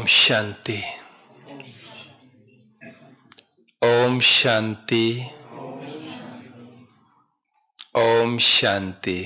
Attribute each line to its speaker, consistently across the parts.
Speaker 1: शांति ओम शांति ओम शांति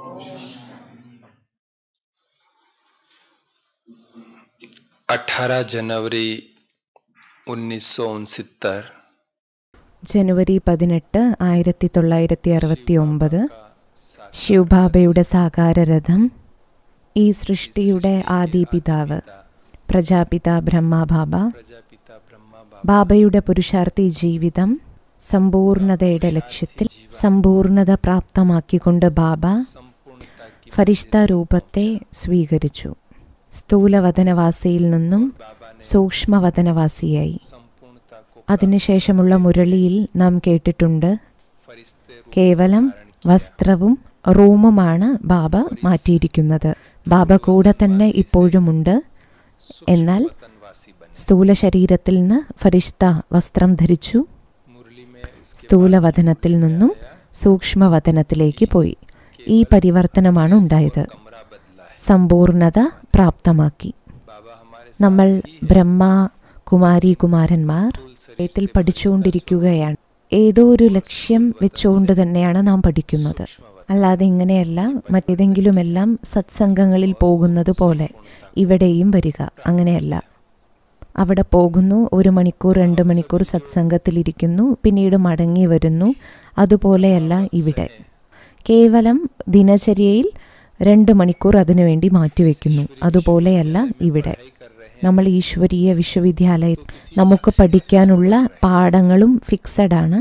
Speaker 1: अठारह जनवरी उन्नीस सौ उनसत्तर
Speaker 2: ജനുവരി പതിനെട്ട് ആയിരത്തി തൊള്ളായിരത്തി അറുപത്തി ഒമ്പത് ശിവബാബയുടെ സാകാരരഥം ഈ സൃഷ്ടിയുടെ ആദിപിതാവ് പ്രജാപിത ബ്രഹ്മബാബ
Speaker 1: प्रजापिता ब्रह्मा
Speaker 2: ബാബയുടെ പുരുഷാർത്ഥി ജീവിതം സമ്പൂർണതയുടെ ലക്ഷ്യത്തിൽ സമ്പൂർണത പ്രാപ്തമാക്കിക്കൊണ്ട് ബാബ
Speaker 1: संपूर्णता की
Speaker 2: ഫരിഷ്ത രൂപത്തെ സ്വീകരിച്ചു സ്ഥൂലവദനവാസിയിൽ നിന്നും സൂക്ഷ്മവദനവാസിയായി
Speaker 1: संपूर्णता को
Speaker 2: അതിനുശേഷമുള്ള മുരളിയിൽ നാം കേട്ടിട്ടുണ്ട്
Speaker 1: फरिश्ते रूप
Speaker 2: കേവലം വസ്ത്രവും റൂമുമാണ് ബാബ മാറ്റിയിരിക്കുന്നത് ബാബ കൂടെ തന്നെ ഇപ്പോഴുമുണ്ട് എന്നാൽ
Speaker 1: वतनवासी बने
Speaker 2: സ്ഥൂല ശരീരത്തിൽ നിന്ന് ഫരിഷ്ത വസ്ത്രം ധരിച്ചു
Speaker 1: मुरली में उसके
Speaker 2: സ്ഥൂലവദനത്തിൽ നിന്നും സൂക്ഷ്മവദനത്തിലേക്ക് പോയി ഈ പരിവർത്തനമാണ് ഉണ്ടായത്
Speaker 1: कमरा बदला है
Speaker 2: സമ്പൂർണത പ്രാപ്തമാക്കി
Speaker 1: बाबा हमारे
Speaker 2: നമ്മൾ ബ്രഹ്മ കുമാരി കുമാരന്മാർ ത്തിൽ പഠിച്ചുകൊണ്ടിരിക്കുകയാണ് ഏതോ ഒരു ലക്ഷ്യം വെച്ചുകൊണ്ട് തന്നെയാണ് നാം പഠിക്കുന്നത് അല്ലാതെ ഇങ്ങനെയല്ല മറ്റേതെങ്കിലുമെല്ലാം സത്സംഗങ്ങളിൽ പോകുന്നത് പോലെ ഇവിടെയും വരിക അങ്ങനെയല്ല അവിടെ പോകുന്നു ഒരു മണിക്കൂർ രണ്ട് മണിക്കൂർ സത്സംഗത്തിലിരിക്കുന്നു പിന്നീട് മടങ്ങി വരുന്നു അതുപോലെയല്ല ഇവിടെ കേവലം ദിനചര്യയിൽ രണ്ട് മണിക്കൂർ അതിനുവേണ്ടി മാറ്റിവെക്കുന്നു അതുപോലെയല്ല ഇവിടെ നമ്മൾ ഈശ്വരീയ വിശ്വവിദ്യാലയ നമുക്ക് പഠിക്കാനുള്ള പാഠങ്ങളും ഫിക്സഡ് ആണ്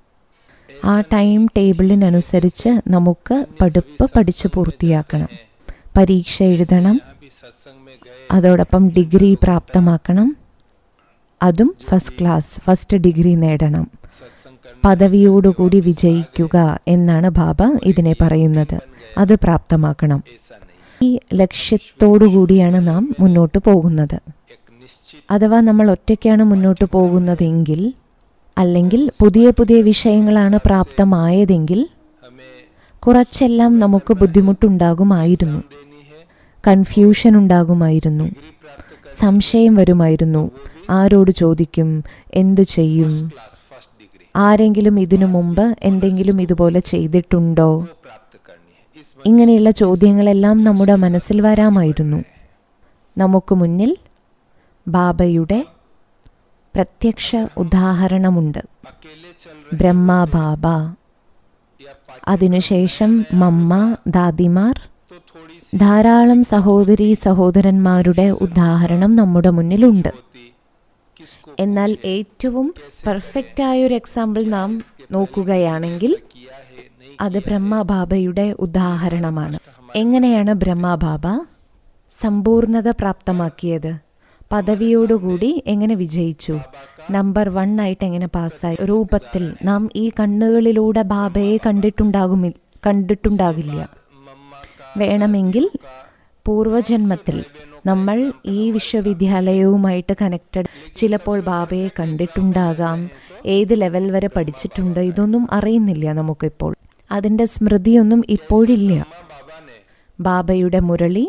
Speaker 2: ആ ടൈം ടേബിളിനനുസരിച്ച് നമുക്ക് പഠിപ്പ് പഠിച്ച് പൂർത്തിയാക്കണം പരീക്ഷ എഴുതണം
Speaker 1: अभी सत्संग में गए
Speaker 2: അതോടൊപ്പം ഡിഗ്രി പ്രാപ്തമാക്കണം അതും ഫസ്റ്റ് ക്ലാസ് ഫസ്റ്റ് ഡിഗ്രി നേടണം
Speaker 1: सत्संग करने
Speaker 2: പദവിയോടുകൂടി വിജയിക്കുക എന്നാണ് ബാബ ഇതിനെ പറയുന്നത് അത് പ്രാപ്തമാക്കണം
Speaker 1: ऐसा नहीं
Speaker 2: ഈ ലക്ഷ്യത്തോടുകൂടിയാണ് നാം മുന്നോട്ട് പോകുന്നത്
Speaker 1: एक निश्चित
Speaker 2: അഥവാ നമ്മൾ ഒറ്റയ്ക്കാണ് മുന്നോട്ട് പോകുന്നതെങ്കിൽ അല്ലെങ്കിൽ പുതിയ പുതിയ വിഷയങ്ങളാണ് പ്രാപ്തമായതെങ്കിൽ
Speaker 1: हमें
Speaker 2: കുറച്ചെല്ലാം നമുക്ക് ബുദ്ധിമുട്ടുണ്ടാകുമായിരുന്നു
Speaker 1: देनी है
Speaker 2: കൺഫ്യൂഷൻ ഉണ്ടാകുമായിരുന്നു
Speaker 1: डिग्री प्राप्त कर
Speaker 2: സംശയം വരുമായിരുന്നു ആരോട് ചോദിക്കും എന്തു ചെയ്യും
Speaker 1: क्लास फर्स्ट डिग्री
Speaker 2: ആരെങ്കിലും ഇതിനു മുമ്പ് എന്തെങ്കിലും ഇതുപോലെ ചെയ്തിട്ടുണ്ടോ
Speaker 1: वो प्राप्त करनी है इस
Speaker 2: ഇങ്ങനെയുള്ള ചോദ്യങ്ങളെല്ലാം നമ്മുടെ മനസ്സിൽ വരാമായിരുന്നു നമുക്ക് മുന്നിൽ ബാബയുടെ പ്രത്യക്ഷ ഉദാഹരണമുണ്ട്
Speaker 1: अकेले चल रहे
Speaker 2: ബ്രഹ്മ ബാബ
Speaker 1: या पार्टी
Speaker 2: അതിനുശേഷം മമ്മ ദാദിമാർ
Speaker 1: तो थोड़ी सी
Speaker 2: ധാരാളം സഹോദരി സഹോദരന്മാരുടെ ഉദാഹരണം നമ്മുടെ മുന്നിലുണ്ട്
Speaker 1: होती किसको
Speaker 2: എന്നാൽ ഏറ്റവും പെർഫെക്റ്റ് ആയ ഒരു എക്സാമ്പിൾ നാം നോക്കുകയാണെങ്കിൽ
Speaker 1: किया है नहीं
Speaker 2: അത് ബ്രഹ്മബാബയുടെ ഉദാഹരണമാണ് എങ്ങനെയാണ് ബ്രഹ്മബാബ സമ്പൂർണത പ്രാപ്തമാക്കിയത് പദവിയോടുകൂടി എങ്ങനെ വിജയിച്ചു നമ്പർ വൺ ആയിട്ട് എങ്ങനെ പാസ്സായി രൂപത്തിൽ നാം ഈ കണ്ണുകളിലൂടെ ബാബയെ കണ്ടിട്ടുണ്ടാകുമി കണ്ടിട്ടുണ്ടാകില്ല
Speaker 1: मम्मा का
Speaker 2: വേണമെങ്കിൽ പൂർവജന്മത്തിൽ നമ്മൾ ഈ വിശ്വവിദ്യാലയവുമായിട്ട് കണക്റ്റഡ് ചിലപ്പോൾ ബാബയെ കണ്ടിട്ടുണ്ടാകാം ഏത് ലെവൽ വരെ പഠിച്ചിട്ടുണ്ട് ഇതൊന്നും അറിയുന്നില്ല നമുക്കിപ്പോൾ അതിൻ്റെ സ്മൃതിയൊന്നും ഇപ്പോഴില്ല
Speaker 1: बाबा ने
Speaker 2: ബാബയുടെ മുരളി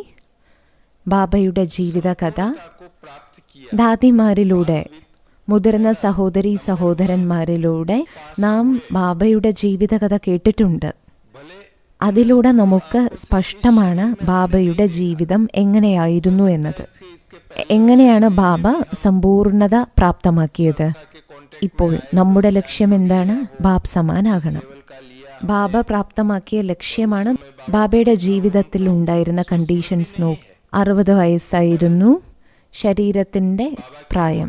Speaker 2: ബാബയുടെ ജീവിതകഥ
Speaker 1: को प्राप्त किया
Speaker 2: ദാദിമാരിലൂടെ മുതിർന്ന സഹോദരി സഹോദരന്മാരിലൂടെ നാം ബാബയുടെ ജീവിതകഥ കേട്ടിട്ടുണ്ട്
Speaker 1: भले
Speaker 2: അതിലൂടെ നമുക്ക് സ്പഷ്ടമാണ് ബാബയുടെ ജീവിതം എങ്ങനെയായിരുന്നു എന്നത്
Speaker 1: से इसके
Speaker 2: എങ്ങനെയാണ് ബാബ സമ്പൂർണത പ്രാപ്തമാക്കിയത്
Speaker 1: के कॉन्टेक्ट
Speaker 2: ഇപ്പോൾ നമ്മുടെ ലക്ഷ്യം എന്താണ് ബാബ് സമാനാകണം
Speaker 1: का लिया
Speaker 2: ബാബ പ്രാപ്തമാക്കിയ ലക്ഷ്യമാണ് ബാബയുടെ ജീവിതത്തിൽ ഉണ്ടായിരുന്ന കണ്ടീഷൻസ് നോ അറുപത് വയസ്സായിരുന്നു ശരീരത്തിൻ്റെ പ്രായം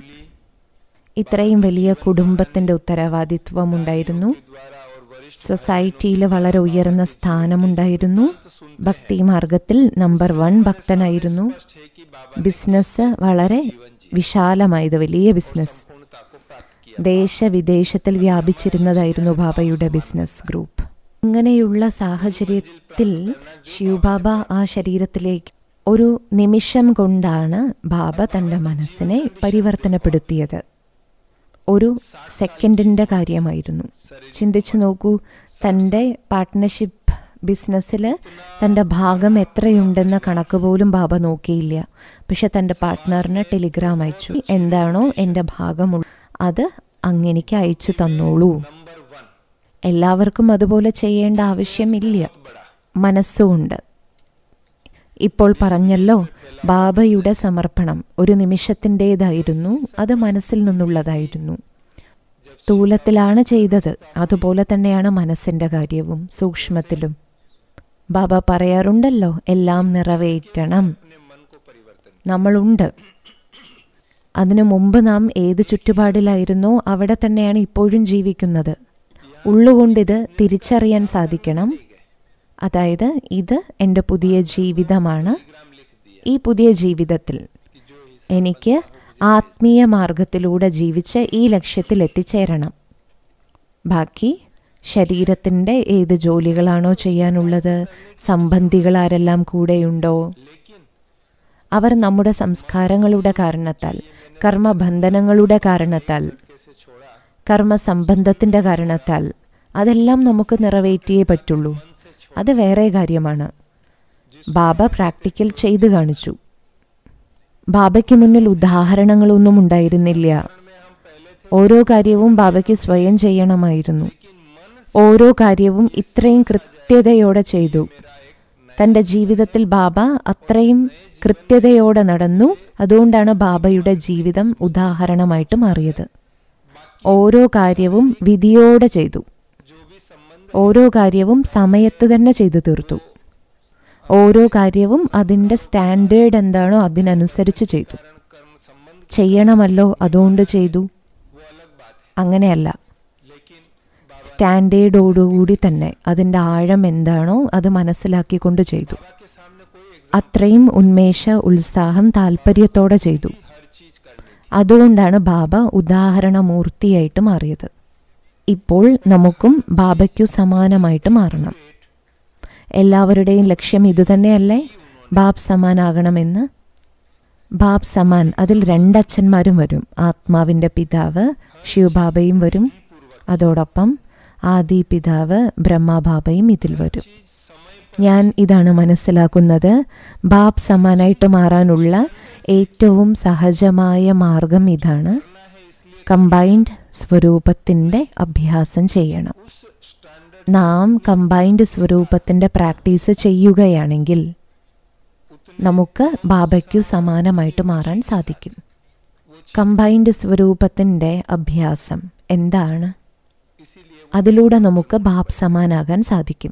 Speaker 2: ഇത്രയും വലിയ കുടുംബത്തിൻ്റെ ഉത്തരവാദിത്വം ഉണ്ടായിരുന്നു
Speaker 1: द्वारा और वरिष्ठ
Speaker 2: സൊസൈറ്റിയിൽ വളരെ ഉയർന്ന സ്ഥാനമുണ്ടായിരുന്നു ഭക്തി മാർഗത്തിൽ നമ്പർ വൺ ഭക്തനായിരുന്നു
Speaker 1: है कि बाबा
Speaker 2: ബിസിനസ് വളരെ വിശാലമായത് വലിയ ബിസിനസ്
Speaker 1: पूर्णता को प्राप्त किया
Speaker 2: ദേശവിദേശത്തിൽ വ്യാപിച്ചിരുന്നതായിരുന്നു ബാബയുടെ ബിസിനസ് ഗ്രൂപ്പ് ഇങ്ങനെയുള്ള സാഹചര്യത്തിൽ ശിവബാബ ആ ശരീരത്തിലേക്ക് ഒരു നിമിഷം കൊണ്ടാണ് ബാബ തൻ്റെ മനസ്സിനെ പരിവർത്തനപ്പെടുത്തിയത് ഒരു സെക്കൻഡിൻ്റെ കാര്യമായിരുന്നു ചിന്തിച്ചു നോക്കൂ തൻ്റെ പാർട്ട്ണർഷിപ്പ് ബിസിനസ്സിൽ തൻ്റെ ഭാഗം എത്രയുണ്ടെന്ന കണക്ക് പോലും ബാബ നോക്കിയില്ല പക്ഷെ തൻ്റെ പാർട്ട്ണറിന് ടെലിഗ്രാം അയച്ചു എന്താണോ എൻ്റെ ഭാഗമുള്ള അത് അങ്ങനെക്ക് അയച്ചു തന്നോളൂ
Speaker 1: नंबर वन
Speaker 2: എല്ലാവർക്കും അതുപോലെ ചെയ്യേണ്ട ആവശ്യമില്ല മനസ്സുകൊണ്ട് ഇപ്പോൾ പറഞ്ഞല്ലോ ബാബയുടെ സമർപ്പണം ഒരു നിമിഷത്തിൻ്റേതായിരുന്നു അത് മനസ്സിൽ നിന്നുള്ളതായിരുന്നു സ്ഥൂലത്തിലാണ് ചെയ്തത് അതുപോലെ തന്നെയാണ് മനസ്സിൻ്റെ കാര്യവും സൂക്ഷ്മത്തിലും ബാബ പറയാറുണ്ടല്ലോ എല്ലാം നിറവേറ്റണം
Speaker 1: अपने मन को परिवर्तन
Speaker 2: നമ്മളുണ്ട് അതിനു മുമ്പ് നാം ഏത് ചുറ്റുപാടിലായിരുന്നോ അവിടെ തന്നെയാണ് ഇപ്പോഴും ജീവിക്കുന്നത് ഉള്ളുകൊണ്ടിത് തിരിച്ചറിയാൻ സാധിക്കണം അതായത് ഇത് എൻ്റെ പുതിയ ജീവിതമാണ് ഈ പുതിയ ജീവിതത്തിൽ എനിക്ക് ആത്മീയ മാർഗത്തിലൂടെ ജീവിച്ച് ഈ ലക്ഷ്യത്തിൽ എത്തിച്ചേരണം ബാക്കി ശരീരത്തിൻ്റെ ഏത് ജോലികളാണോ ചെയ്യാനുള്ളത് സംബന്ധികൾ ആരെല്ലാം കൂടെയുണ്ടോ അവർ നമ്മുടെ സംസ്കാരങ്ങളുടെ കാരണത്താൽ കർമ്മബന്ധനങ്ങളുടെ കാരണത്താൽ
Speaker 1: कैसे छोड़ा
Speaker 2: കർമ്മസംബന്ധത്തിൻ്റെ കാരണത്താൽ അതെല്ലാം നമുക്ക് നിറവേറ്റിയേ പറ്റുള്ളൂ അത് വേറെ കാര്യമാണ് ബാബ പ്രാക്ടിക്കൽ ചെയ്തു കാണിച്ചു ബാബയ്ക്ക് മുന്നിൽ ഉദാഹരണങ്ങളൊന്നും ഉണ്ടായിരുന്നില്ല ഓരോ കാര്യവും ബാബയ്ക്ക് സ്വയം ചെയ്യണമായിരുന്നു ഓരോ കാര്യവും ഇത്രയും കൃത്യതയോടെ ചെയ്തു തൻ്റെ ജീവിതത്തിൽ ബാബ അത്രയും കൃത്യതയോടെ നടന്നു അതുകൊണ്ടാണ് ബാബയുടെ ജീവിതം ഉദാഹരണമായിട്ട് മാറിയത് ഓരോ കാര്യവും വിധിയോടെ ചെയ്തു ഓരോ കാര്യവും സമയത്ത് തന്നെ ചെയ്തു തീർത്തു ഓരോ കാര്യവും അതിൻ്റെ സ്റ്റാൻഡേർഡ് എന്താണോ അതിനനുസരിച്ച് ചെയ്തു
Speaker 1: कर्म संबंध
Speaker 2: ചെയ്യണമല്ലോ അതുകൊണ്ട് ചെയ്തു
Speaker 1: वो अलग बात है
Speaker 2: അങ്ങനെയല്ല
Speaker 1: लेकिन
Speaker 2: സ്റ്റാൻഡേർഡോടുകൂടി തന്നെ അതിൻ്റെ ആഴം എന്താണോ അത് മനസ്സിലാക്കിക്കൊണ്ട് ചെയ്തു
Speaker 1: बाबा के सामने कोई एक
Speaker 2: അത്രയും ഉന്മേഷ ഉത്സാഹം താല്പര്യത്തോടെ ചെയ്തു
Speaker 1: हर चीज करनी
Speaker 2: അതുകൊണ്ടാണ് ബാബ ഉദാഹരണമൂർത്തിയായിട്ട് മാറിയത് ഇപ്പോൾ നമുക്കും ബാബയ്ക്കു സമാനമായിട്ട് മാറണം എല്ലാവരുടെയും ലക്ഷ്യം ഇതുതന്നെയല്ലേ ബാബ് സമാനാകണമെന്ന് ബാബ് സമാൻ അതിൽ രണ്ടച്ഛന്മാരും വരും ആത്മാവിൻ്റെ പിതാവ് ശിവബാബയും വരും അതോടൊപ്പം ആദി പിതാവ് ബ്രഹ്മബാബയും ഇതിൽ വരും ഞാൻ ഇതാണ് മനസ്സിലാക്കുന്നത് ബാബ് സമാനായിട്ട് മാറാനുള്ള ഏറ്റവും സഹജമായ മാർഗം ഇതാണ് കമ്പൈൻഡ് സ്വരൂപത്തിൻ്റെ അഭ്യാസം ചെയ്യണം നാം കമ്പൈൻഡ് സ്വരൂപത്തിൻ്റെ പ്രാക്ടീസ് ചെയ്യുകയാണെങ്കിൽ നമുക്ക് ബാബയ്ക്കു സമാനമായിട്ട് മാറാൻ സാധിക്കും കമ്പൈൻഡ് സ്വരൂപത്തിൻ്റെ അഭ്യാസം എന്താണ് അതിലൂടെ നമുക്ക് ബാബ് സമാനാകാൻ സാധിക്കും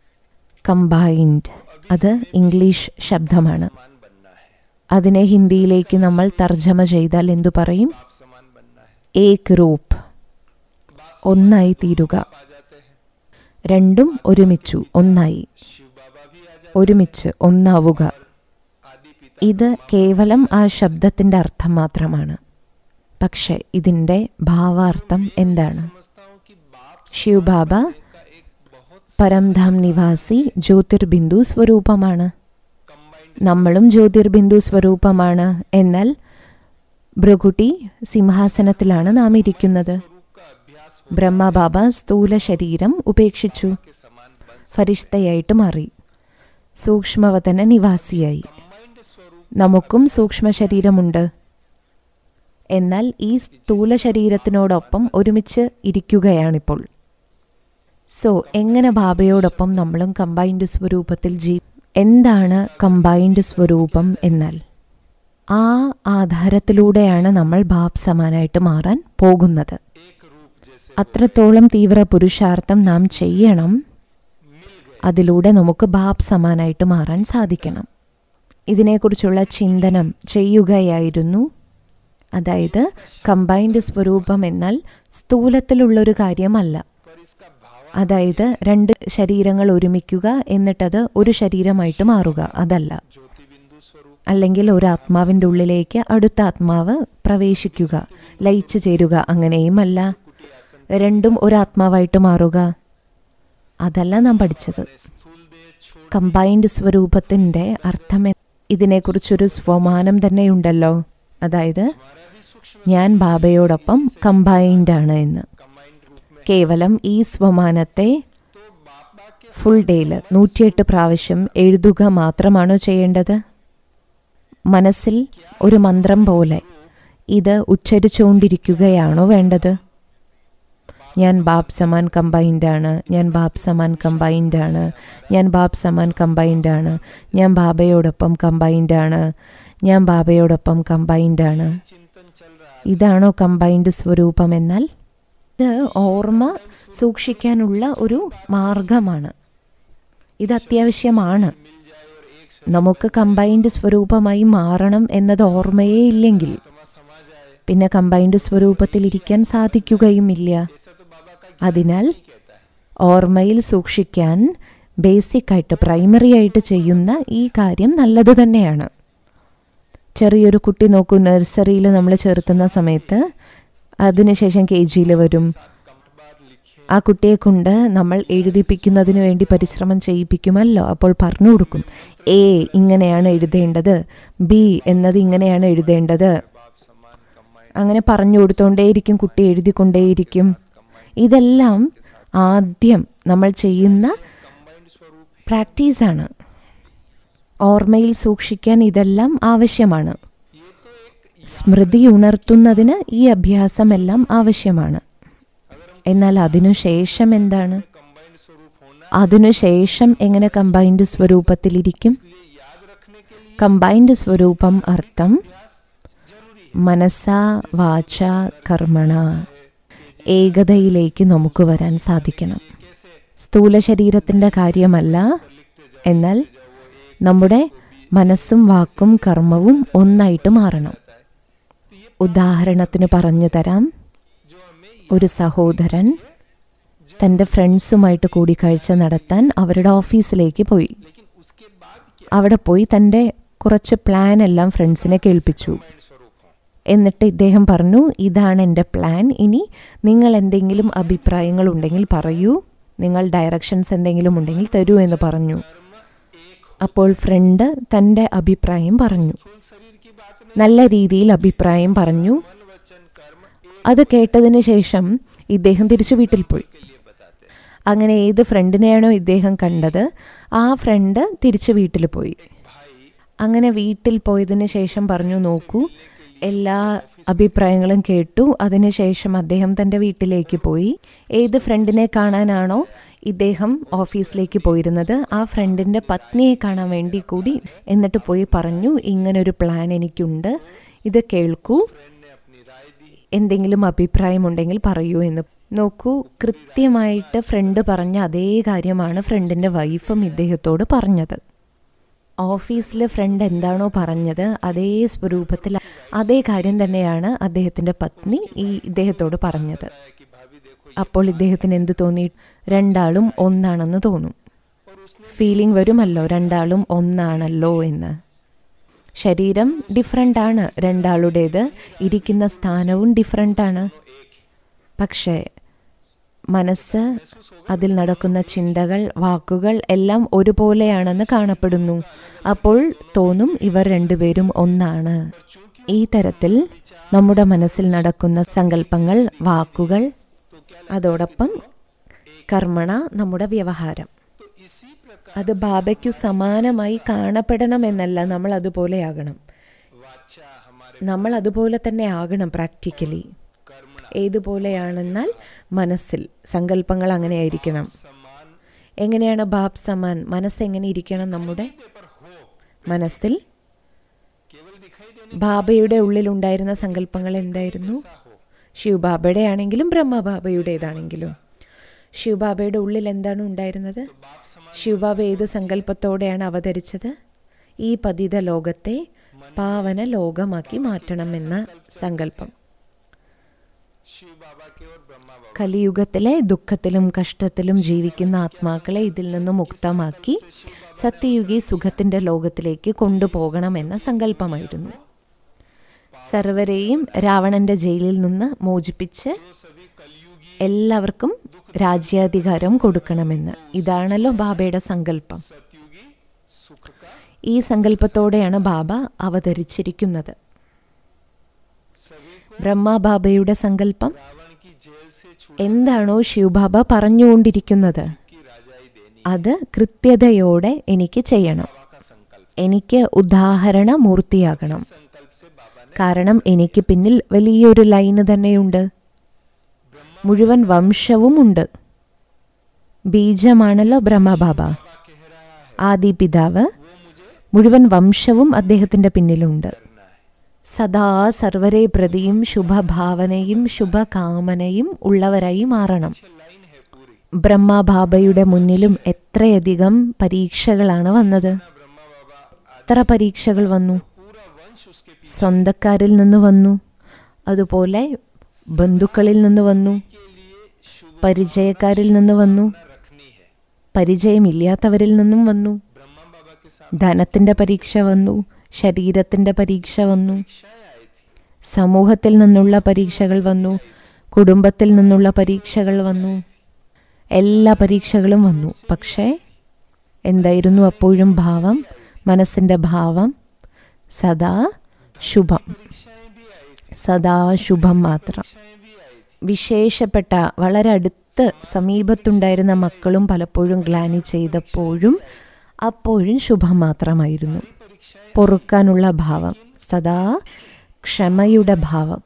Speaker 2: കമ്പൈൻഡ് അത് ഇംഗ്ലീഷ് ശബ്ദമാണ്
Speaker 1: समान बनना है
Speaker 2: അതിനെ ഹിന്ദിയിലേക്ക് നമ്മൾ തർജ്ജമ ചെയ്താൽ എന്തു പറയും
Speaker 1: आप समान बनना है
Speaker 2: ഏക് രൂപ് ഒന്നായി തീരുക
Speaker 1: आ जाते हैं
Speaker 2: രണ്ടും ഒരുമിച്ചു ഒന്നായി
Speaker 1: शिव बाबा भी आ जाते
Speaker 2: ഒരുമിച്ച് ഒന്നാവുക
Speaker 1: आदि पिता
Speaker 2: ഇത് കേവലം ആ ശബ്ദത്തിൻ്റെ അർത്ഥം മാത്രമാണ് പക്ഷെ ഇതിൻ്റെ ഭാവാർത്ഥം എന്താണ്
Speaker 1: समझता हूँ कि बाप
Speaker 2: ശിവബാബ
Speaker 1: का एक बहुत
Speaker 2: പരംധാം നിവാസി ജ്യോതിർബിന്ദു സ്വരൂപമാണ്
Speaker 1: कंबाइंड
Speaker 2: നമ്മളും ജ്യോതിർബിന്ദു സ്വരൂപമാണ് എന്നാൽ ഭൃകുട്ടി സിംഹാസനത്തിലാണ് നാം ഇരിക്കുന്നത്
Speaker 1: स्वरूप का अभ्यास
Speaker 2: ബ്രഹ്മബാബ സ്ഥൂല ശരീരം ഉപേക്ഷിച്ചു
Speaker 1: के समान बन
Speaker 2: ഫരിഷ്തയായിട്ട് മാറി സൂക്ഷ്മവതന നിവാസിയായി
Speaker 1: कंबाइंड स्वरूप
Speaker 2: നമുക്കും സൂക്ഷ്മ ശരീരമുണ്ട് എന്നാൽ ഈ സ്ഥൂല ശരീരത്തിനോടൊപ്പം ഒരുമിച്ച് ഇരിക്കുകയാണിപ്പോൾ സോ എങ്ങനെ ബാബയോടൊപ്പം നമ്മളും കമ്പൈൻഡ് സ്വരൂപത്തിൽ ജീ എന്താണ് കമ്പൈൻഡ് സ്വരൂപം എന്നാൽ ആ ആധാരത്തിലൂടെയാണ് നമ്മൾ ബാബ് സമാനായിട്ട് മാറാൻ പോകുന്നത്
Speaker 1: एक रूप जैसे
Speaker 2: അത്രത്തോളം തീവ്ര പുരുഷാർത്ഥം നാം ചെയ്യണം അതിലൂടെ നമുക്ക് ബാബ് സമാനായിട്ട് മാറാൻ സാധിക്കണം ഇതിനെക്കുറിച്ചുള്ള ചിന്തനം ചെയ്യുകയായിരുന്നു അതായത് കമ്പൈൻഡ് സ്വരൂപം എന്നാൽ സ്ഥൂലത്തിലുള്ളൊരു കാര്യമല്ല
Speaker 1: पर इसका भाव
Speaker 2: അതായത് രണ്ട് ശരീരങ്ങൾ ഒരുമിക്കുക എന്നിട്ടത് ഒരു ശരീരമായിട്ട് മാറുക അതല്ല
Speaker 1: ज्योति बिंदु स्वरूप
Speaker 2: അല്ലെങ്കിൽ ഒരു ആത്മാവിൻ്റെ ഉള്ളിലേക്ക് അടുത്ത ആത്മാവ് പ്രവേശിക്കുക ലയിച്ചു ചേരുക അങ്ങനെയുമല്ല രണ്ടും ഒരു ആത്മാവായിട്ട് മാറുക അതല്ല നാം പഠിച്ചത്
Speaker 1: स्थूल देह छोड़
Speaker 2: കമ്പൈൻഡ് സ്വരൂപത്തിൻ്റെ അർത്ഥം എ- ഇതിനെക്കുറിച്ചൊരു സ്വമാനം തന്നെയുണ്ടല്ലോ അതായത് ഞാൻ ബാബയോടൊപ്പം കമ്പൈൻഡ് ആണ് എന്ന്
Speaker 1: कंबाइंड रूप में
Speaker 2: കേവലം ഈ സ്വമാനത്തെ
Speaker 1: तो बाबा के
Speaker 2: ഫുൾ ഡേയിൽ നൂറ്റിയെട്ട് പ്രാവശ്യം എഴുതുക മാത്രമാണോ ചെയ്യേണ്ടത് മനസ്സിൽ ഒരു മന്ത്രം പോലെ ഇത് ഉച്ചരിച്ചുകൊണ്ടിരിക്കുകയാണോ വേണ്ടത് ഞാൻ ബാബ് സമാൻ കമ്പൈൻഡ് ആണ് ഞാൻ ബാബ് സമാൻ കമ്പൈൻഡ് ആണ് ഞാൻ ബാബ് സമാൻ കമ്പൈൻഡ് ആണ് ഞാൻ ബാബയോടൊപ്പം കമ്പൈൻഡ് ആണ് ഞാൻ ബാബയോടൊപ്പം കമ്പൈൻഡ് ആണ് ഇതാണോ കമ്പൈൻഡ് സ്വരൂപം എന്നാൽ ഇത് ഓർമ്മ സൂക്ഷിക്കാനുള്ള ഒരു മാർഗമാണ് ഇത് അത്യാവശ്യമാണ് നമുക്ക് കമ്പൈൻഡ് സ്വരൂപമായി മാറണം എന്നത് ഓർമ്മയേ ഇല്ലെങ്കിൽ പിന്നെ കമ്പൈൻഡ് സ്വരൂപത്തിൽ ഇരിക്കാൻ സാധിക്കുകയുമില്ല അതിനാൽ ഓർമ്മയിൽ സൂക്ഷിക്കാൻ ബേസിക് ആയിട്ട് പ്രൈമറി ആയിട്ട് ചെയ്യുന്ന ഈ കാര്യം നല്ലത് തന്നെയാണ് ചെറിയൊരു കുട്ടി നോക്കൂ നഴ്സറിയിൽ നമ്മൾ ചേർത്തുന്ന സമയത്ത് അതിനുശേഷം കെ ജിയിൽ വരും ആ കുട്ടിയെ കൊണ്ട് നമ്മൾ എഴുതിപ്പിക്കുന്നതിന് വേണ്ടി പരിശ്രമം ചെയ്യിപ്പിക്കുമല്ലോ അപ്പോൾ പറഞ്ഞു കൊടുക്കും എ ഇങ്ങനെയാണ് എഴുതേണ്ടത് ബി എന്നത് ഇങ്ങനെയാണ് എഴുതേണ്ടത് അങ്ങനെ പറഞ്ഞു കൊടുത്തോണ്ടേയിരിക്കും കുട്ടി എഴുതിക്കൊണ്ടേയിരിക്കും ഇതെല്ലാം ആദ്യം നമ്മൾ ചെയ്യുന്ന പ്രാക്ടീസാണ് ഓർമ്മയിൽ സൂക്ഷിക്കാൻ ഇതെല്ലാം ആവശ്യമാണ് സ്മൃതി ഉണർത്തുന്നതിന് ഈ അഭ്യാസമെല്ലാം ആവശ്യമാണ് എന്നാൽ അതിനുശേഷം എന്താണ് അതിനുശേഷം എങ്ങനെ കമ്പൈൻഡ് സ്വരൂപത്തിലിരിക്കും കമ്പൈൻഡ് സ്വരൂപം അർത്ഥം മനസ്സ വാച കർമ്മണ ഏകതയിലേക്ക് നമുക്ക് വരാൻ സാധിക്കണം സ്ഥൂല ശരീരത്തിൻ്റെ കാര്യമല്ല എന്നാൽ നമ്മുടെ മനസ്സും വാക്കും കർമ്മവും ഒന്നായിട്ട് മാറണം ഉദാഹരണത്തിന് പറഞ്ഞു തരാം ഒരു സഹോദരൻ തൻ്റെ ഫ്രണ്ട്സുമായിട്ട് കൂടിക്കാഴ്ച നടത്താൻ അവരുടെ ഓഫീസിലേക്ക് പോയി അവിടെ പോയി തൻ്റെ കുറച്ച് പ്ലാൻ എല്ലാം ഫ്രണ്ട്സിനെ കേൾപ്പിച്ചു എന്നിട്ട് ഇദ്ദേഹം പറഞ്ഞു ഇതാണ് എൻ്റെ പ്ലാൻ ഇനി നിങ്ങൾ എന്തെങ്കിലും അഭിപ്രായങ്ങൾ ഉണ്ടെങ്കിൽ പറയൂ നിങ്ങൾ ഡയറക്ഷൻസ് എന്തെങ്കിലും ഉണ്ടെങ്കിൽ തരൂ എന്ന് പറഞ്ഞു അപ്പോൾ ഫ്രണ്ട് തൻ്റെ അഭിപ്രായം പറഞ്ഞു നല്ല രീതിയിൽ അഭിപ്രായം പറഞ്ഞു അത് കേട്ടതിന് ശേഷം ഇദ്ദേഹം തിരിച്ചു വീട്ടിൽ പോയി അങ്ങനെ ഏത് ഫ്രണ്ടിനെയാണോ ഇദ്ദേഹം കണ്ടത് ആ ഫ്രണ്ട് തിരിച്ചു വീട്ടിൽ പോയി അങ്ങനെ വീട്ടിൽ പോയതിന് ശേഷം പറഞ്ഞു നോക്കൂ എല്ലാ അഭിപ്രായങ്ങളും കേട്ടു അതിനുശേഷം അദ്ദേഹം തൻ്റെ വീട്ടിലേക്ക് പോയി ഏത് ഫ്രണ്ടിനെ കാണാനാണോ ഇദ്ദേഹം ഓഫീസിലേക്ക് പോയിരുന്നത് ആ ഫ്രണ്ടിൻ്റെ പത്നിയെ കാണാൻ വേണ്ടി കൂടി എന്നിട്ട് പോയി പറഞ്ഞു ഇങ്ങനൊരു പ്ലാൻ എനിക്കുണ്ട് ഇത് കേൾക്കൂ എന്തെങ്കിലും അഭിപ്രായമുണ്ടെങ്കിൽ പറയൂ എന്ന് നോക്കൂ കൃത്യമായിട്ട് ഫ്രണ്ട് പറഞ്ഞ അതേ കാര്യമാണ് ഫ്രണ്ടിൻ്റെ വൈഫും ഇദ്ദേഹത്തോട് പറഞ്ഞത് ഓഫീസിൽ ഫ്രണ്ട് എന്താണോ പറഞ്ഞത് അതേ സ്വരൂപത്തിൽ അതേ കാര്യം തന്നെയാണ് അദ്ദേഹത്തിൻ്റെ പത്നി ഈ ഇദ്ദേഹത്തോട് പറഞ്ഞത് അപ്പോൾ ഇദ്ദേഹത്തിന് എന്ത് തോന്നി രണ്ടാളും ഒന്നാണെന്ന് തോന്നും ഫീലിംഗ് വരുമല്ലോ രണ്ടാളും ഒന്നാണല്ലോ എന്ന് ശരീരം ഡിഫറെൻ്റ് ആണ് രണ്ടാളുടേത് ഇരിക്കുന്ന സ്ഥാനവും ഡിഫറെൻ്റ് ആണ് പക്ഷേ മനസ്സ് അതിൽ നടക്കുന്ന ചിന്തകൾ വാക്കുകൾ എല്ലാം ഒരുപോലെയാണെന്ന് കാണപ്പെടുന്നു അപ്പോൾ തോന്നും ഇവർ രണ്ടുപേരും ഒന്നാണ് ഈ തരത്തിൽ നമ്മുടെ മനസ്സിൽ നടക്കുന്ന സങ്കല്പങ്ങൾ വാക്കുകൾ അതോടൊപ്പം കർമ്മണ നമ്മുടെ വ്യവഹാരം അത് ബാബയ്ക്കു സമാനമായി കാണപ്പെടണമെന്നല്ല നമ്മൾ അതുപോലെയാകണം നമ്മൾ അതുപോലെ തന്നെ ആകണം പ്രാക്ടിക്കലി ഏതുപോലെയാണെന്നാൽ മനസ്സിൽ സങ്കല്പങ്ങൾ അങ്ങനെയായിരിക്കണം എങ്ങനെയാണ് ബാബ് സമാൻ മനസ്സ് എങ്ങനെ ഇരിക്കണം നമ്മുടെ മനസ്സിൽ ബാബയുടെ ഉള്ളിലുണ്ടായിരുന്ന സങ്കല്പങ്ങൾ എന്തായിരുന്നു ശിവബാബയുടെ ആണെങ്കിലും ബ്രഹ്മബാബയുടേതാണെങ്കിലും ശിവബാബയുടെ ഉള്ളിൽ എന്താണ് ഉണ്ടായിരുന്നത് ശിവബാബ ഏത് സങ്കല്പത്തോടെയാണ് അവതരിച്ചത് ഈ പതിത ലോകത്തെ പാവന ലോകമാക്കി മാറ്റണമെന്ന സങ്കല്പം കലിയുഗത്തിലെ ദുഃഖത്തിലും കഷ്ടത്തിലും ജീവിക്കുന്ന ആത്മാക്കളെ ഇതിൽ നിന്ന് മുക്തമാക്കി സത്യയുഗി സുഖത്തിൻ്റെ ലോകത്തിലേക്ക് കൊണ്ടുപോകണമെന്ന സങ്കല്പമായിരുന്നു സർവരെയും രാവണന്റെ ജയിലിൽ നിന്ന് മോചിപ്പിച്ച് എല്ലാവർക്കും രാജ്യാധികാരം കൊടുക്കണമെന്ന് ഇതാണല്ലോ ബാബയുടെ സങ്കല്പം ഈ സങ്കല്പത്തോടെയാണ് ബാബ അവതരിച്ചിരിക്കുന്നത് ബ്രഹ്മബാബയുടെ സങ്കല്പം എന്താണോ ശിവബാബ പറഞ്ഞുകൊണ്ടിരിക്കുന്നത് അത് കൃത്യതയോടെ എനിക്ക് ചെയ്യണം എനിക്ക് ഉദാഹരണ മൂർത്തിയാകണം കാരണം എനിക്ക് പിന്നിൽ വലിയൊരു ലൈന് തന്നെയുണ്ട് മുഴുവൻ വംശവും ഉണ്ട് ബീജമാണല്ലോ ബ്രഹ്മബാബ ആദി പിതാവ് മുഴുവൻ വംശവും അദ്ദേഹത്തിന്റെ പിന്നിലുണ്ട് സദാ സർവരെ പ്രതിയും ശുഭഭാവനയും ശുഭകാമനയും ഉള്ളവരായി മാറണം ബ്രഹ്മബാബയുടെ മുന്നിലും എത്രയധികം പരീക്ഷകളാണ് വന്നത് എത്ര പരീക്ഷകൾ വന്നു സ്വന്തക്കാരിൽ നിന്ന് വന്നു അതുപോലെ ബന്ധുക്കളിൽ നിന്ന് വന്നു പരിചയക്കാരിൽ നിന്ന് വന്നു പരിചയമില്ലാത്തവരിൽ നിന്നും വന്നു ധനത്തിന്റെ പരീക്ഷ വന്നു ശരീരത്തിന്റെ പരീക്ഷ വന്നു സമൂഹത്തിൽ നിന്നുള്ള പരീക്ഷകൾ വന്നു കുടുംബത്തിൽ നിന്നുള്ള പരീക്ഷകൾ വന്നു എല്ലാ പരീക്ഷകളും വന്നു പക്ഷേ എന്തായിരുന്നു അപ്പോഴും ഭാവം മനസ്സിൻ്റെ ഭാവം സദാ ശുഭം സദാ ശുഭം മാത്രം വിശേഷപ്പെട്ട വളരെ അടുത്ത് സമീപത്തുണ്ടായിരുന്ന മക്കളും പലപ്പോഴും ഗ്ലാനി ചെയ്തപ്പോഴും അപ്പോഴും ശുഭം മാത്രമായിരുന്നു പൊറുക്കാനുള്ള ഭാവം സദാ ക്ഷമയുടെ ഭാവം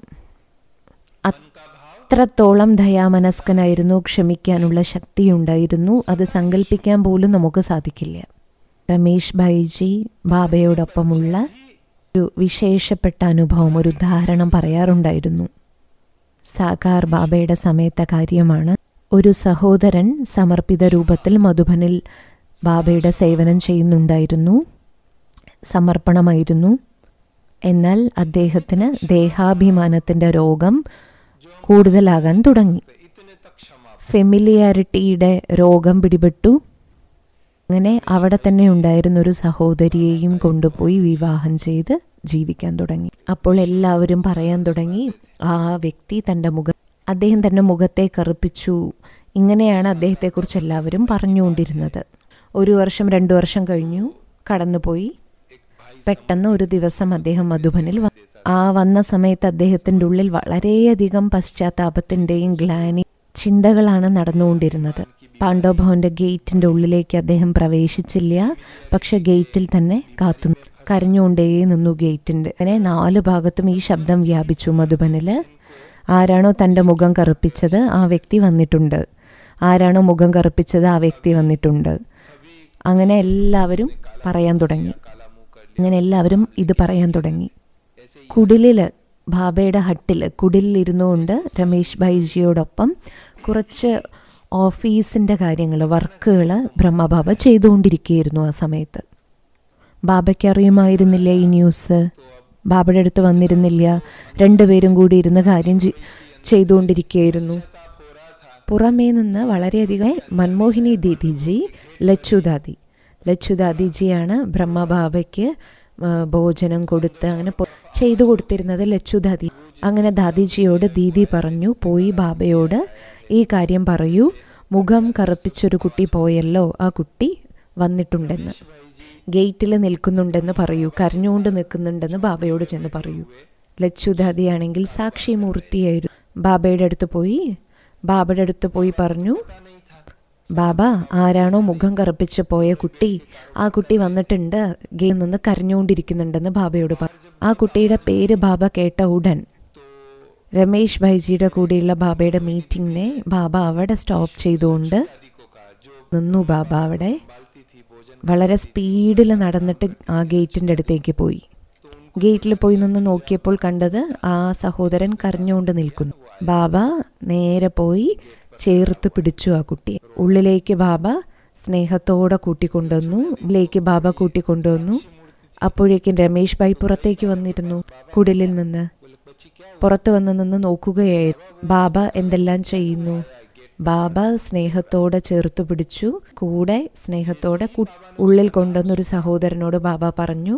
Speaker 2: അത്രത്തോളം ദയാമനസ്കനായിരുന്നു ക്ഷമിക്കാനുള്ള ശക്തിയുണ്ടായിരുന്നു അത് സങ്കല്പിക്കാൻ പോലും നമുക്ക് സാധിക്കില്ല രമേശ് ഭായിജി ബാബയോടൊപ്പമുള്ള ഒരു വിശേഷപ്പെട്ട അനുഭവം ഒരു ഉദാഹരണം പറയാറുണ്ടായിരുന്നു സാകാർ ബാബയുടെ സമയത്തെ കാര്യമാണ് ഒരു സഹോദരൻ സമർപ്പിത രൂപത്തിൽ മധുബനിൽ ബാബയുടെ സേവനം ചെയ്യുന്നുണ്ടായിരുന്നു സമർപ്പണമായിരുന്നു എന്നാൽ അദ്ദേഹത്തിന് ദേഹാഭിമാനത്തിൻ്റെ രോഗം കൂടുതലാകാൻ തുടങ്ങി ഫെമിലിയാരിറ്റിയുടെ രോഗം പിടിപെട്ടു അങ്ങനെ അവിടെ തന്നെ ഉണ്ടായിരുന്ന ഒരു സഹോദരിയെയും കൊണ്ടുപോയി വിവാഹം ചെയ്ത് ജീവിക്കാൻ തുടങ്ങി അപ്പോൾ എല്ലാവരും പറയാൻ തുടങ്ങി ആ വ്യക്തി തൻ്റെ മുഖം അദ്ദേഹം തൻ്റെ മുഖത്തെ കറുപ്പിച്ചു ഇങ്ങനെയാണ് അദ്ദേഹത്തെക്കുറിച്ച് എല്ലാവരും പറഞ്ഞുകൊണ്ടിരുന്നത് ഒരു വർഷം രണ്ടു വർഷം കഴിഞ്ഞു കടന്നുപോയി പെട്ടെന്ന് ഒരു ദിവസം അദ്ദേഹം മധുബനിൽ വന്നു ആ വന്ന സമയത്ത് അദ്ദേഹത്തിൻ്റെ ഉള്ളിൽ വളരെയധികം പശ്ചാത്താപത്തിൻ്റെയും ഗ്ലാനി ചിന്തകളാണ് നടന്നുകൊണ്ടിരുന്നത് പാണ്ഡവഭവന്റെ ഗേറ്റിന്റെ ഉള്ളിലേക്ക് അദ്ദേഹം പ്രവേശിച്ചില്ല പക്ഷെ ഗേറ്റിൽ തന്നെ കാത്തു കരഞ്ഞുകൊണ്ടേ നിന്നു ഗേറ്റിന്റെ അങ്ങനെ നാല് ഭാഗത്തും ഈ ശബ്ദം വ്യാപിച്ചു മധുബനില് ആരാണോ തൻ്റെ മുഖം കറുപ്പിച്ചത് ആ വ്യക്തി വന്നിട്ടുണ്ട് ആരാണോ മുഖം കറുപ്പിച്ചത് ആ വ്യക്തി വന്നിട്ടുണ്ട് അങ്ങനെ എല്ലാവരും പറയാൻ തുടങ്ങി അങ്ങനെ എല്ലാവരും ഇത് പറയാൻ തുടങ്ങി കുടിലില് ബാബയുടെ ഹട്ടിൽ കുടിലിരുന്നു കൊണ്ട് രമേശ് ഭായിജിയോടൊപ്പം കുറച്ച് ഓഫീസിൻ്റെ കാര്യങ്ങൾ വർക്കുകൾ ബ്രഹ്മബാബ ചെയ്തുകൊണ്ടിരിക്കുകയായിരുന്നു ആ സമയത്ത് ബാബയ്ക്ക് അറിയുമായിരുന്നില്ല ഈ ന്യൂസ് ബാബയുടെ അടുത്ത് വന്നിരുന്നില്ല രണ്ടുപേരും കൂടി ഇരുന്ന് കാര്യം ചെയ്തുകൊണ്ടിരിക്കുകയായിരുന്നു പുറമേ നിന്ന് വളരെയധികം മൻമോഹിനി ദീദിജി ലച്ചുദാദി ലച്ചുദാദിജിയാണ് ബ്രഹ്മബാബയ്ക്ക് ഭോജനം കൊടുത്ത് അങ്ങനെ ചെയ്തു കൊടുത്തിരുന്നത് ലച്ചുദാദി അങ്ങനെ ദാദിജിയോട് ദീദി പറഞ്ഞു പോയി ബാബയോട് ഈ കാര്യം പറയൂ മുഖം കറുപ്പിച്ചൊരു കുട്ടി പോയല്ലോ ആ കുട്ടി വന്നിട്ടുണ്ടെന്ന് ഗേറ്റിൽ നിൽക്കുന്നുണ്ടെന്ന് പറയൂ കരഞ്ഞുകൊണ്ട് നിൽക്കുന്നുണ്ടെന്ന് ബാബയോട് ചെന്ന് പറയൂ ലച്ചുദാദിയാണെങ്കിൽ സാക്ഷി മൂർത്തിയായിരുന്നു ബാബയുടെ അടുത്ത് പോയി ബാബയുടെ അടുത്ത് പോയി പറഞ്ഞു ബാബ ആരാണോ മുഖം കറുപ്പിച്ച് പോയ കുട്ടി ആ കുട്ടി വന്നിട്ടുണ്ട് ഗെയിം നിന്ന് കരഞ്ഞുകൊണ്ടിരിക്കുന്നുണ്ടെന്ന് ബാബയോട് പറഞ്ഞു ആ കുട്ടിയുടെ പേര് ബാബ കേട്ട ഉടൻ രമേശ് ഭായിജിയുടെ കൂടെയുള്ള ബാബയുടെ മീറ്റിങ്ങിനെ ബാബ അവിടെ സ്റ്റോപ്പ് ചെയ്തുകൊണ്ട് നിന്നു ബാബ അവിടെ വളരെ സ്പീഡിൽ നടന്നിട്ട് ആ ഗേറ്റിൻ്റെ അടുത്തേക്ക് പോയി ഗേറ്റിൽ പോയി നിന്ന് നോക്കിയപ്പോൾ കണ്ടത് ആ സഹോദരൻ കരഞ്ഞുകൊണ്ട് നിൽക്കുന്നു ബാബ നേരെ പോയി ചേർത്ത് പിടിച്ചു ആ കുട്ടിയെ ഉള്ളിലേക്ക് ബാബ സ്നേഹത്തോടെ കൂട്ടിക്കൊണ്ടുവന്നു ഉള്ളിലേക്ക് ബാബ കൂട്ടിക്കൊണ്ടുവന്നു അപ്പോഴേക്കും രമേശ് ഭായ് പുറത്തേക്ക് വന്നിരുന്നു കുടിലിൽ നിന്ന് പുറത്തു വന്ന് നിന്ന് നോക്കുകയായി ബാബ എന്തെല്ലാം ചെയ്യുന്നു ബാബ സ്നേഹത്തോടെ ചേർത്തു പിടിച്ചു കൂടെ സ്നേഹത്തോടെ ഉള്ളിൽ കൊണ്ടുവന്നൊരു സഹോദരനോട് ബാബ പറഞ്ഞു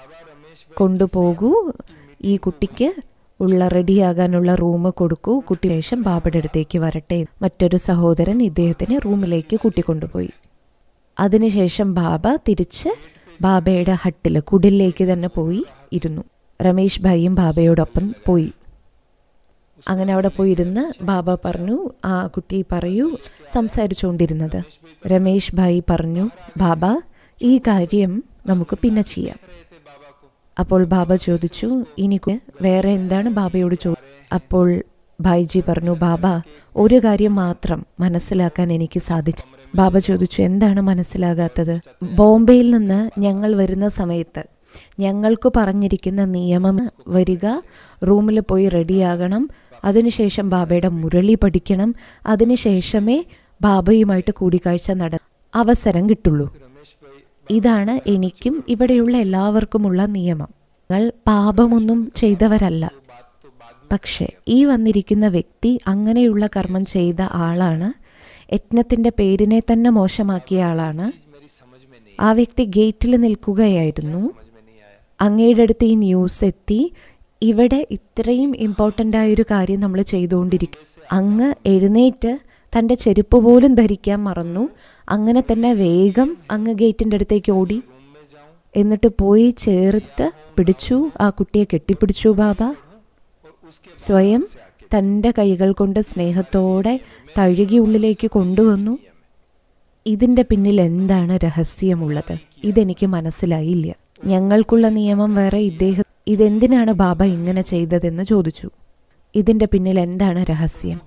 Speaker 2: കൊണ്ടുപോകൂ ഈ കുട്ടിക്ക് ഉള്ള റെഡിയാകാനുള്ള റൂം കൊടുക്കൂ കുട്ടി ശേഷം ബാബയുടെ അടുത്തേക്ക് വരട്ടെ മറ്റൊരു സഹോദരൻ ഇദ്ദേഹത്തിനെ റൂമിലേക്ക് കൂട്ടിക്കൊണ്ടുപോയി അതിനുശേഷം ബാബ തിരിച്ച് ബാബയുടെ ഹട്ടിൽ കുടിലേക്ക് തന്നെ പോയി ഇരുന്നു രമേശ് ഭായിയും ബാബയോടൊപ്പം പോയി അങ്ങനെ അവിടെ പോയിരുന്ന് ബാബ പറഞ്ഞു ആ കുട്ടി പറയൂ സംസാരിച്ചുകൊണ്ടിരുന്നത് രമേശ് ഭായി പറഞ്ഞു ബാബ ഈ കാര്യം നമുക്ക് പിന്നെ ചെയ്യാം അപ്പോൾ ബാബ ചോദിച്ചു ഇനി കു- വേറെ എന്താണ് ബാബയോട് ചോ അപ്പോൾ ഭായിജി പറഞ്ഞു ബാബ ഒരു കാര്യം മാത്രം മനസ്സിലാക്കാൻ എനിക്ക് സാധിച്ചു ബാബ ചോദിച്ചു എന്താണ് മനസ്സിലാകാത്തത് ബോംബെയിൽ നിന്ന് ഞങ്ങൾ വരുന്ന സമയത്ത് ഞങ്ങൾക്ക് പറഞ്ഞിരിക്കുന്ന നിയമം വരിക റൂമിൽ പോയി റെഡിയാകണം അതിനുശേഷം ബാബയുടെ മുരളി പഠിക്കണം അതിനുശേഷമേ ബാബയുമായിട്ട് കൂടിക്കാഴ്ച നട അവസരം കിട്ടുള്ളൂ ഇതാണ് എനിക്കും ഇവിടെയുള്ള എല്ലാവർക്കുമുള്ള നിയമം ഞങ്ങൾ പാപമൊന്നും ചെയ്തവരല്ല പക്ഷെ ഈ വന്നിരിക്കുന്ന വ്യക്തി അങ്ങനെയുള്ള കർമ്മം ചെയ്ത ആളാണ് യജ്ഞത്തിന്റെ പേരിനെ തന്നെ മോശമാക്കിയ ആളാണ് ആ വ്യക്തി ഗേറ്റിൽ നിൽക്കുകയായിരുന്നു അങ്ങയുടെ അടുത്ത് ഈ ന്യൂസ് എത്തി ഇവിടെ ഇത്രയും ഇമ്പോർട്ടൻ്റ് ആയൊരു കാര്യം നമ്മൾ ചെയ്തുകൊണ്ടിരിക്കും അങ്ങ് എഴുന്നേറ്റ് തൻ്റെ ചെരുപ്പ് പോലും ധരിക്കാൻ മറന്നു അങ്ങനെ തന്നെ വേഗം അങ്ങ് ഗേറ്റിൻ്റെ അടുത്തേക്ക് ഓടി എന്നിട്ട് പോയി ചേർത്ത് പിടിച്ചു ആ കുട്ടിയെ കെട്ടിപ്പിടിച്ചു ബാബ സ്വയം തൻ്റെ കൈകൾ കൊണ്ട് സ്നേഹത്തോടെ തഴുകി ഉള്ളിലേക്ക് കൊണ്ടുവന്നു ഇതിൻ്റെ പിന്നിൽ എന്താണ് രഹസ്യമുള്ളത് ഇതെനിക്ക് മനസ്സിലായില്ല ഞങ്ങൾക്കുള്ള നിയമം വേറെ ഇദ്ദേഹം ഇതെന്തിനാണ് ബാബ ഇങ്ങനെ ചെയ്തതെന്ന് ചോദിച്ചു ഇതിൻ്റെ പിന്നിൽ എന്താണ് രഹസ്യം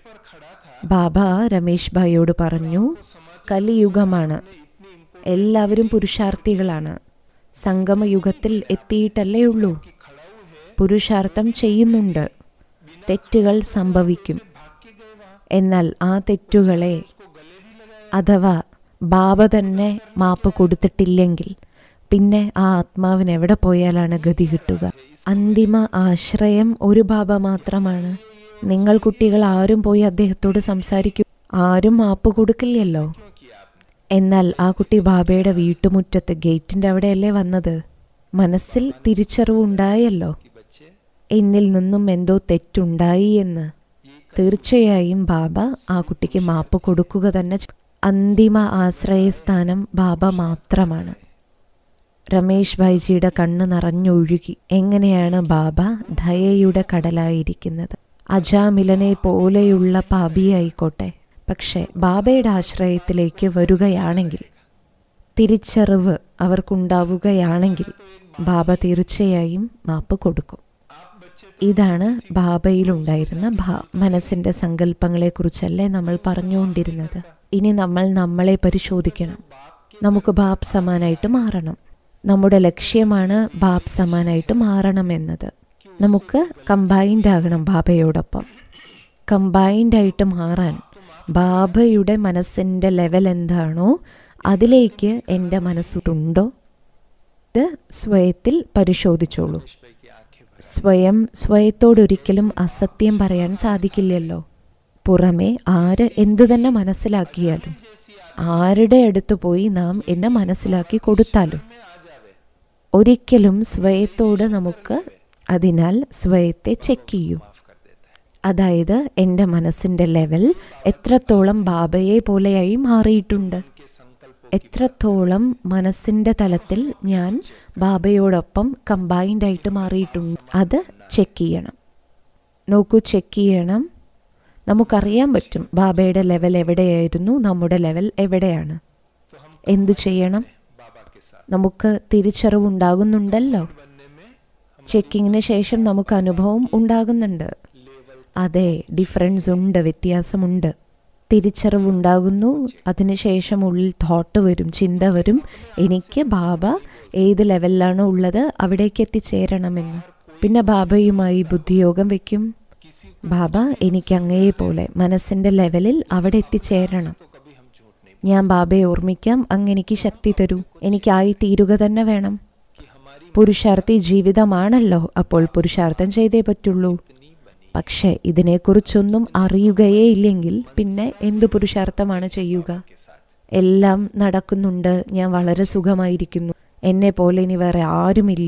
Speaker 2: ബാബ രമേശ് ഭായിയോട് പറഞ്ഞു കലിയുഗമാണ് എല്ലാവരും പുരുഷാർത്ഥികളാണ് സംഗമയുഗത്തിൽ എത്തിയിട്ടല്ലേ ഉള്ളൂ പുരുഷാർത്ഥം ചെയ്യുന്നുണ്ട് തെറ്റുകൾ സംഭവിക്കും എന്നാൽ ആ തെറ്റുകളെ അഥവാ ബാബ തന്നെ മാപ്പ് കൊടുത്തിട്ടില്ലെങ്കിൽ പിന്നെ ആ ആത്മാവിന് എവിടെ പോയാലാണ് ഗതി കിട്ടുക അന്തിമ ആശ്രയം ഒരു ബാബ മാത്രമാണ് നിങ്ങൾ കുട്ടികൾ ആരും പോയി അദ്ദേഹത്തോട് സംസാരിക്കും ആരും മാപ്പ് കൊടുക്കില്ലല്ലോ എന്നാൽ ആ കുട്ടി ബാബയുടെ വീട്ടുമുറ്റത്ത് ഗേറ്റിന്റെ അവിടെയല്ലേ വന്നത് മനസ്സിൽ തിരിച്ചറിവുണ്ടായല്ലോ എന്നിൽ നിന്നും എന്തോ തെറ്റുണ്ടായി എന്ന് തീർച്ചയായും ബാബ ആ കുട്ടിക്ക് മാപ്പ് കൊടുക്കുക തന്നെ ചെയ്യും. അന്തിമ ആശ്രയസ്ഥാനം ബാബ മാത്രമാണ് രമേശ് ഭായിജിയുടെ കണ്ണ് നിറഞ്ഞൊഴുകി എങ്ങനെയാണ് ബാബ ദയയുടെ കടലായിരിക്കുന്നത് അജാമിലനെ പോലെയുള്ള പാപിയായിക്കോട്ടെ പക്ഷെ ബാബയുടെ ആശ്രയത്തിലേക്ക് വരികയാണെങ്കിൽ തിരിച്ചറിവ് അവർക്കുണ്ടാവുകയാണെങ്കിൽ ബാബ തീർച്ചയായും മാപ്പ് കൊടുക്കും ഇതാണ് ബാബയിലുണ്ടായിരുന്ന ഭാ മനസ്സിന്റെ സങ്കല്പങ്ങളെക്കുറിച്ചല്ലേ നമ്മൾ പറഞ്ഞുകൊണ്ടിരുന്നത് ഇനി നമ്മൾ നമ്മളെ പരിശോധിക്കണം നമുക്ക് ബാബ് സമാനായിട്ട് മാറണം നമ്മുടെ ലക്ഷ്യമാണ് ബാബ് സമാനായിട്ട് മാറണം എന്നത് നമുക്ക് കമ്പൈൻഡ് ആകണം ബാബയോടൊപ്പം കമ്പൈൻഡ് ആയിട്ട് മാറാൻ ബാബയുടെ മനസ്സിൻ്റെ ലെവൽ എന്താണോ അതിലേക്ക് എൻ്റെ മനസ്സുണ്ടോ ഇത് സ്വയത്തിൽ പരിശോധിച്ചോളൂ സ്വയം സ്വയത്തോടൊരിക്കലും അസത്യം പറയാൻ സാധിക്കില്ലല്ലോ പുറമെ ആര് എന്തു തന്നെ മനസ്സിലാക്കിയാലും ആരുടെ അടുത്ത് പോയി നാം എന്നെ മനസ്സിലാക്കി കൊടുത്താലും ഒരിക്കലും സ്വയത്തോട് നമുക്ക് അതിനാൽ സ്വയത്തെ ചെക്ക് ചെയ്യൂ അതായത് എൻ്റെ മനസ്സിൻ്റെ ലെവൽ എത്രത്തോളം ബാബയെ പോലെയായി മാറിയിട്ടുണ്ട് എത്രത്തോളം മനസ്സിൻ്റെ തലത്തിൽ ഞാൻ ബാബയോടൊപ്പം കമ്പൈൻഡ് ആയിട്ട് മാറിയിട്ടുണ്ട് അത് ചെക്ക് ചെയ്യണം നോക്കൂ ചെക്ക് ചെയ്യണം നമുക്കറിയാൻ പറ്റും ബാബയുടെ ലെവൽ എവിടെയായിരുന്നു നമ്മുടെ ലെവൽ എവിടെയാണ് എന്തു ചെയ്യണം നമുക്ക് തിരിച്ചറിവുണ്ടാകുന്നുണ്ടല്ലോ ചെക്കിങ്ങിന് ശേഷം നമുക്ക് അനുഭവം ഉണ്ടാകുന്നുണ്ട് അതെ ഡിഫറൻസ് ഉണ്ട് വ്യത്യാസമുണ്ട് തിരിച്ചറിവുണ്ടാകുന്നു അതിനുശേഷം ഉള്ളിൽ തോട്ട് വരും ചിന്ത വരും എനിക്ക് ബാബ ഏത് ലെവലിലാണ് ഉള്ളത് അവിടേക്ക് എത്തിച്ചേരണമെന്ന് പിന്നെ ബാബയുമായി ബുദ്ധിയോഗം വെക്കും ബാബ എനിക്ക് അങ്ങയെ പോലെ മനസ്സിൻ്റെ ലെവലിൽ അവിടെ എത്തിച്ചേരണം ഞാൻ ബാബയെ ഓർമ്മിക്കാം അങ്ങ് എനിക്ക് ശക്തി തരൂ എനിക്കായി തീരുക തന്നെ വേണം പുരുഷാർത്ഥി ജീവിതമാണല്ലോ അപ്പോൾ പുരുഷാർത്ഥം ചെയ്തേ പറ്റുള്ളൂ പക്ഷെ ഇതിനെക്കുറിച്ചൊന്നും അറിയുകയേ ഇല്ലെങ്കിൽ പിന്നെ എന്തു പുരുഷാർത്ഥമാണ് ചെയ്യുക എല്ലാം നടക്കുന്നുണ്ട് ഞാൻ വളരെ സുഖമായിരിക്കുന്നു എന്നെ പോലെ ഇനി വേറെ ആരുമില്ല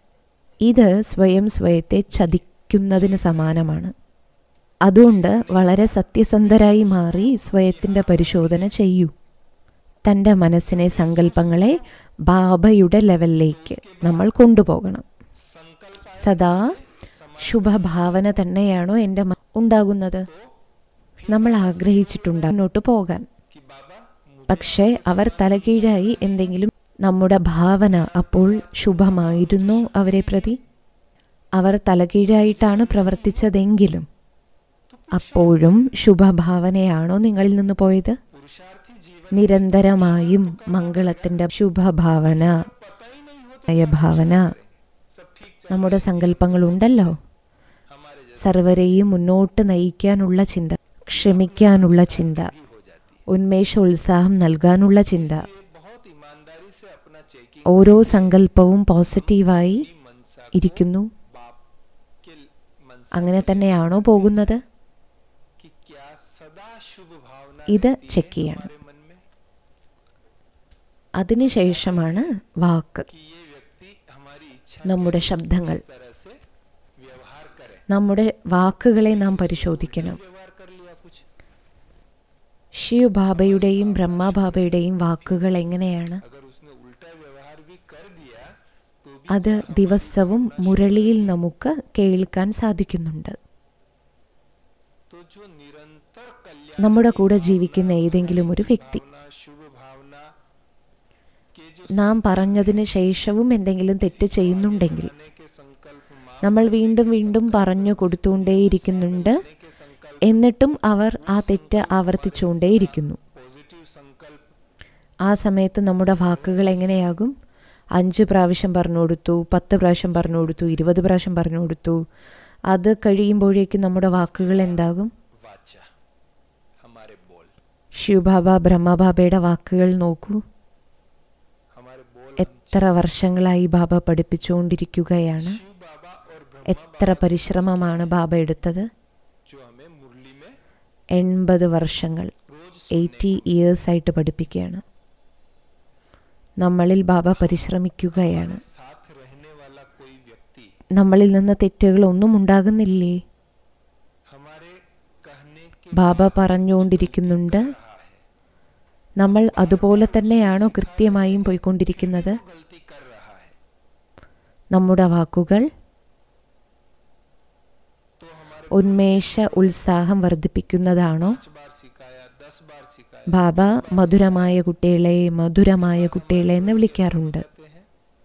Speaker 2: ഇത് സ്വയം സ്വയത്തെ ചതിക്കുന്നതിന് സമാനമാണ് അതുകൊണ്ട് വളരെ സത്യസന്ധരായി മാറി സ്വയത്തിൻ്റെ പരിശോധന ചെയ്യൂ തൻ്റെ മനസ്സിനെ സങ്കല്പങ്ങളെ ബാബയുടെ ലെവലിലേക്ക് നമ്മൾ കൊണ്ടുപോകണം സദാ ശുഭഭാവന തന്നെയാണോ എൻ്റെ മ- ഉണ്ടാകുന്നത് നമ്മൾ ആഗ്രഹിച്ചിട്ടുണ്ട് മുന്നോട്ട് പോകാൻ
Speaker 1: कि बाबा
Speaker 2: പക്ഷേ അവർ തലകീഴായി എന്തെങ്കിലും നമ്മുടെ ഭാവന അപ്പോൾ ശുഭമായിരുന്നോ അവരെ പ്രതി അവർ തലകീഴായിട്ടാണ് പ്രവർത്തിച്ചതെങ്കിലും അപ്പോഴും ശുഭഭാവനയാണോ നിങ്ങളിൽ നിന്ന് പോയത്
Speaker 1: पुरुषार्थी जीवन
Speaker 2: നിരന്തരമായും മംഗളത്തിന്റെ ശുഭഭാവന
Speaker 1: पता ही नहीं होता
Speaker 2: ഭാവന
Speaker 1: सब ठीक
Speaker 2: നമ്മുടെ സങ്കല്പങ്ങളുണ്ടല്ലോ
Speaker 1: हमारे जैसे
Speaker 2: സർവരെയും മുന്നോട്ട് നയിക്കാനുള്ള ചിന്ത ക്ഷമിക്കാനുള്ള ചിന്ത
Speaker 1: भी हो जाती
Speaker 2: ഉന്മേഷ ഉത്സാഹം നൽകാനുള്ള ചിന്ത
Speaker 1: है ये बहुत ईमानदारी से अपना चेकिंग
Speaker 2: ഓരോ സങ്കല്പവും പോസിറ്റീവായി
Speaker 1: मनसा
Speaker 2: ഇരിക്കുന്നു
Speaker 1: बाप के मनसा
Speaker 2: അങ്ങനെ തന്നെയാണോ പോകുന്നത്
Speaker 1: कि क्या सदा शुभ भावना
Speaker 2: ഇത്
Speaker 1: रहती है
Speaker 2: ചെക്ക് ചെയ്യണം
Speaker 1: हमारे मन में
Speaker 2: അതിനുശേഷമാണ് വാക്ക്
Speaker 1: कि ये व्यक्ति हमारी इच्छा
Speaker 2: നമ്മുടെ ശബ്ദങ്ങൾ
Speaker 1: इस तरह से व्यवहार करे
Speaker 2: നമ്മുടെ വാക്കുകളെ നാം പരിശോധിക്കണം
Speaker 1: व्यवहार कर लिया कुछ
Speaker 2: ശിവ് ബാബയുടെയും ബ്രഹ്മബാബയുടെയും വാക്കുകൾ എങ്ങനെയാണ്
Speaker 1: अगर उसने उल्टा व्यवहार भी कर दिया तो भी
Speaker 2: അത് ദിവസവും മുരളിയിൽ നമുക്ക് കേൾക്കാൻ സാധിക്കുന്നുണ്ട്
Speaker 1: तो जो निरंतर कल्याण
Speaker 2: നമ്മുടെ കൂടെ ജീവിക്കുന്ന ഏതെങ്കിലും ഒരു വ്യക്തി
Speaker 1: भावना शुभ भावना के जो
Speaker 2: നാം പറഞ്ഞതിന് ശേഷവും എന്തെങ്കിലും തെറ്റ് ചെയ്യുന്നുണ്ടെങ്കിൽ
Speaker 1: करने के संकल्प मान
Speaker 2: നമ്മൾ വീണ്ടും വീണ്ടും പറഞ്ഞു കൊടുത്തുകൊണ്ടേയിരിക്കുന്നുണ്ട്
Speaker 1: के संकल्प
Speaker 2: എന്നിട്ടും അവർ ആ തെറ്റ് ആവർത്തിച്ചുകൊണ്ടേയിരിക്കുന്നു
Speaker 1: पॉजिटिव संकल्प
Speaker 2: ആ സമയത്ത് നമ്മുടെ വാക്കുകൾ എങ്ങനെയാകും അഞ്ച് പ്രാവശ്യം പറഞ്ഞു കൊടുത്തു പത്ത് പ്രാവശ്യം പറഞ്ഞു കൊടുത്തു ഇരുപത് പ്രാവശ്യം പറഞ്ഞു കൊടുത്തു അത് കഴിയുമ്പോഴേക്കും നമ്മുടെ വാക്കുകൾ എന്താകും
Speaker 1: वाचा हमारे बोल
Speaker 2: ശിവബാബ ബ്രഹ്മബാബയുടെ വാക്കുകൾ നോക്കൂ
Speaker 1: हमारे बोल
Speaker 2: എത്ര വർഷങ്ങളായി ബാബ പഠിപ്പിച്ചുകൊണ്ടിരിക്കുകയാണ്
Speaker 1: शिव बाबा और ब्रह्मा
Speaker 2: എത്ര പരിശ്രമമാണ് ബാബ എടുത്തത്
Speaker 1: जो हमें मुरली में
Speaker 2: എൺപത് വർഷങ്ങൾ
Speaker 1: रोज
Speaker 2: എയ്റ്റി ഇയേഴ്സായിട്ട് പഠിപ്പിക്കുകയാണ് നമ്മളിൽ ബാബ പരിശ്രമിക്കുകയാണ്
Speaker 1: साथ रहने वाला कोई व्यक्ति
Speaker 2: നമ്മളിൽ നിന്ന് തെറ്റുകളൊന്നും ഉണ്ടാകുന്നില്ലേ
Speaker 1: हमारे कहने के
Speaker 2: ബാബ പറഞ്ഞുകൊണ്ടിരിക്കുന്നുണ്ട്
Speaker 1: रहा है
Speaker 2: നമ്മൾ അതുപോലെ തന്നെയാണോ കൃത്യമായും പോയിക്കൊണ്ടിരിക്കുന്നത്
Speaker 1: गलती कर रहा है
Speaker 2: നമ്മുടെ വാക്കുകൾ
Speaker 1: तो हमारे
Speaker 2: ഉന്മേഷ ഉത്സാഹം വർദ്ധിപ്പിക്കുന്നതാണോ
Speaker 1: पांच बार सिखाया दस बार सिखाया
Speaker 2: ബാബ മധുരമായ കുട്ടികളെ മധുരമായ കുട്ടികളെ എന്ന് വിളിക്കാറുണ്ട്
Speaker 1: कहते हैं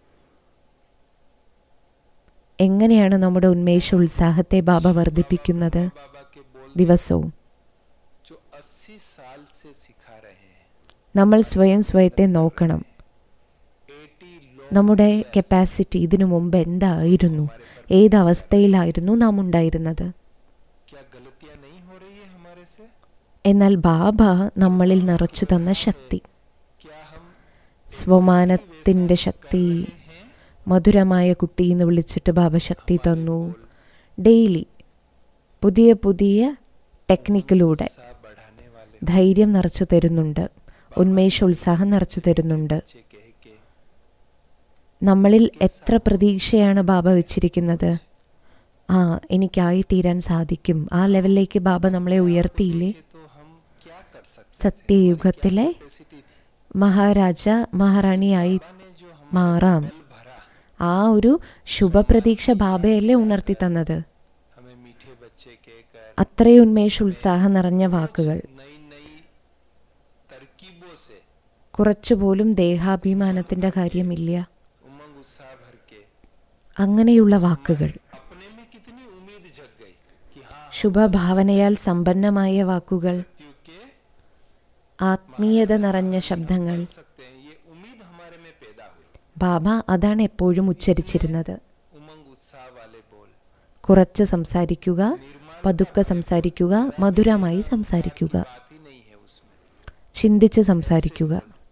Speaker 2: എങ്ങനെയാണ് നമ്മുടെ ഉന്മേഷ ഉത്സാഹത്തെ ബാബ വർദ്ധിപ്പിക്കുന്നത്
Speaker 1: बाबा के बोल
Speaker 2: ദിവസവും
Speaker 1: जो अस्सी साल से सिखा रहे हैं
Speaker 2: നമ്മൾ സ്വയം സ്വയത്തെ നോക്കണം
Speaker 1: एटी लोग
Speaker 2: നമ്മുടെ കപ്പാസിറ്റി ഇതിനു മുമ്പ് എന്തായിരുന്നു ഏതവസ്ഥയിലായിരുന്നു നാം ഉണ്ടായിരുന്നത്
Speaker 1: क्या गलतियां नहीं हो रही है हमारे से
Speaker 2: എന്നാൽ ബാബ നമ്മളിൽ നിറച്ചു തന്ന ശക്തി
Speaker 1: क्या हम
Speaker 2: സ്വമാനത്തിൻ്റെ ശക്തി
Speaker 1: हैं
Speaker 2: മധുരമായ കുട്ടി എന്ന് വിളിച്ചിട്ട് ബാബ ശക്തി തന്നു ഡെയിലി പുതിയ പുതിയ ടെക്നിക്കിലൂടെ
Speaker 1: उत्साह बढ़ाने वाले
Speaker 2: ധൈര്യം നിറച്ചു തരുന്നുണ്ട് ഉന്മേഷ ഉത്സാഹം നിറച്ചു തരുന്നുണ്ട്
Speaker 1: बच्चे कह के
Speaker 2: നമ്മളിൽ എത്ര പ്രതീക്ഷയാണ് ബാബ വെച്ചിരിക്കുന്നത് ആ എനിക്കായി തീരാൻ സാധിക്കും ആ ലെവലിലേക്ക് ബാബ നമ്മളെ ഉയർത്തിയില്ലേ
Speaker 1: कि तो हम क्या कर सकते
Speaker 2: സത്യയുഗത്തിലെ
Speaker 1: कैपेसिटी थी
Speaker 2: മഹാരാജ മഹാറാണിയായി
Speaker 1: ने जो हम
Speaker 2: മാറാം
Speaker 1: भरा
Speaker 2: ആ ഒരു ശുഭപ്രതീക്ഷ ബാബയല്ലേ ഉണർത്തി തന്നത്
Speaker 1: हमें मीठे बच्चे कहकर
Speaker 2: അത്രയും ഉന്മേഷ ഉത്സാഹം നിറഞ്ഞ വാക്കുകൾ
Speaker 1: नई नई तरकीबों से
Speaker 2: കുറച്ചുപോലും ദേഹാഭിമാനത്തിന്റെ കാര്യമില്ല
Speaker 1: उमंग उत्साह भर के
Speaker 2: അങ്ങനെയുള്ള വാക്കുകൾ
Speaker 1: अपने में कितनी उम्मीद जग गई कि हाँ
Speaker 2: ശുഭഭാവനയാൽ സമ്പന്നമായ വാക്കുകൾ
Speaker 1: मृत्यु के
Speaker 2: ആത്മീയത നിറഞ്ഞ ശബ്ദങ്ങൾ
Speaker 1: सकते हैं ये उम्मीद हमारे में पैदा हुई
Speaker 2: ബാബ അതാണ് എപ്പോഴും ഉച്ചരിച്ചിരുന്നത്
Speaker 1: उमंग उत्साह वाले बोल
Speaker 2: കുറച്ച് സംസാരിക്കുക പതുക്കെ സംസാരിക്കുക മധുരമായി സംസാരിക്കുക
Speaker 1: बात ही नहीं है उसमें
Speaker 2: ചിന്തിച്ച് സംസാരിക്കുക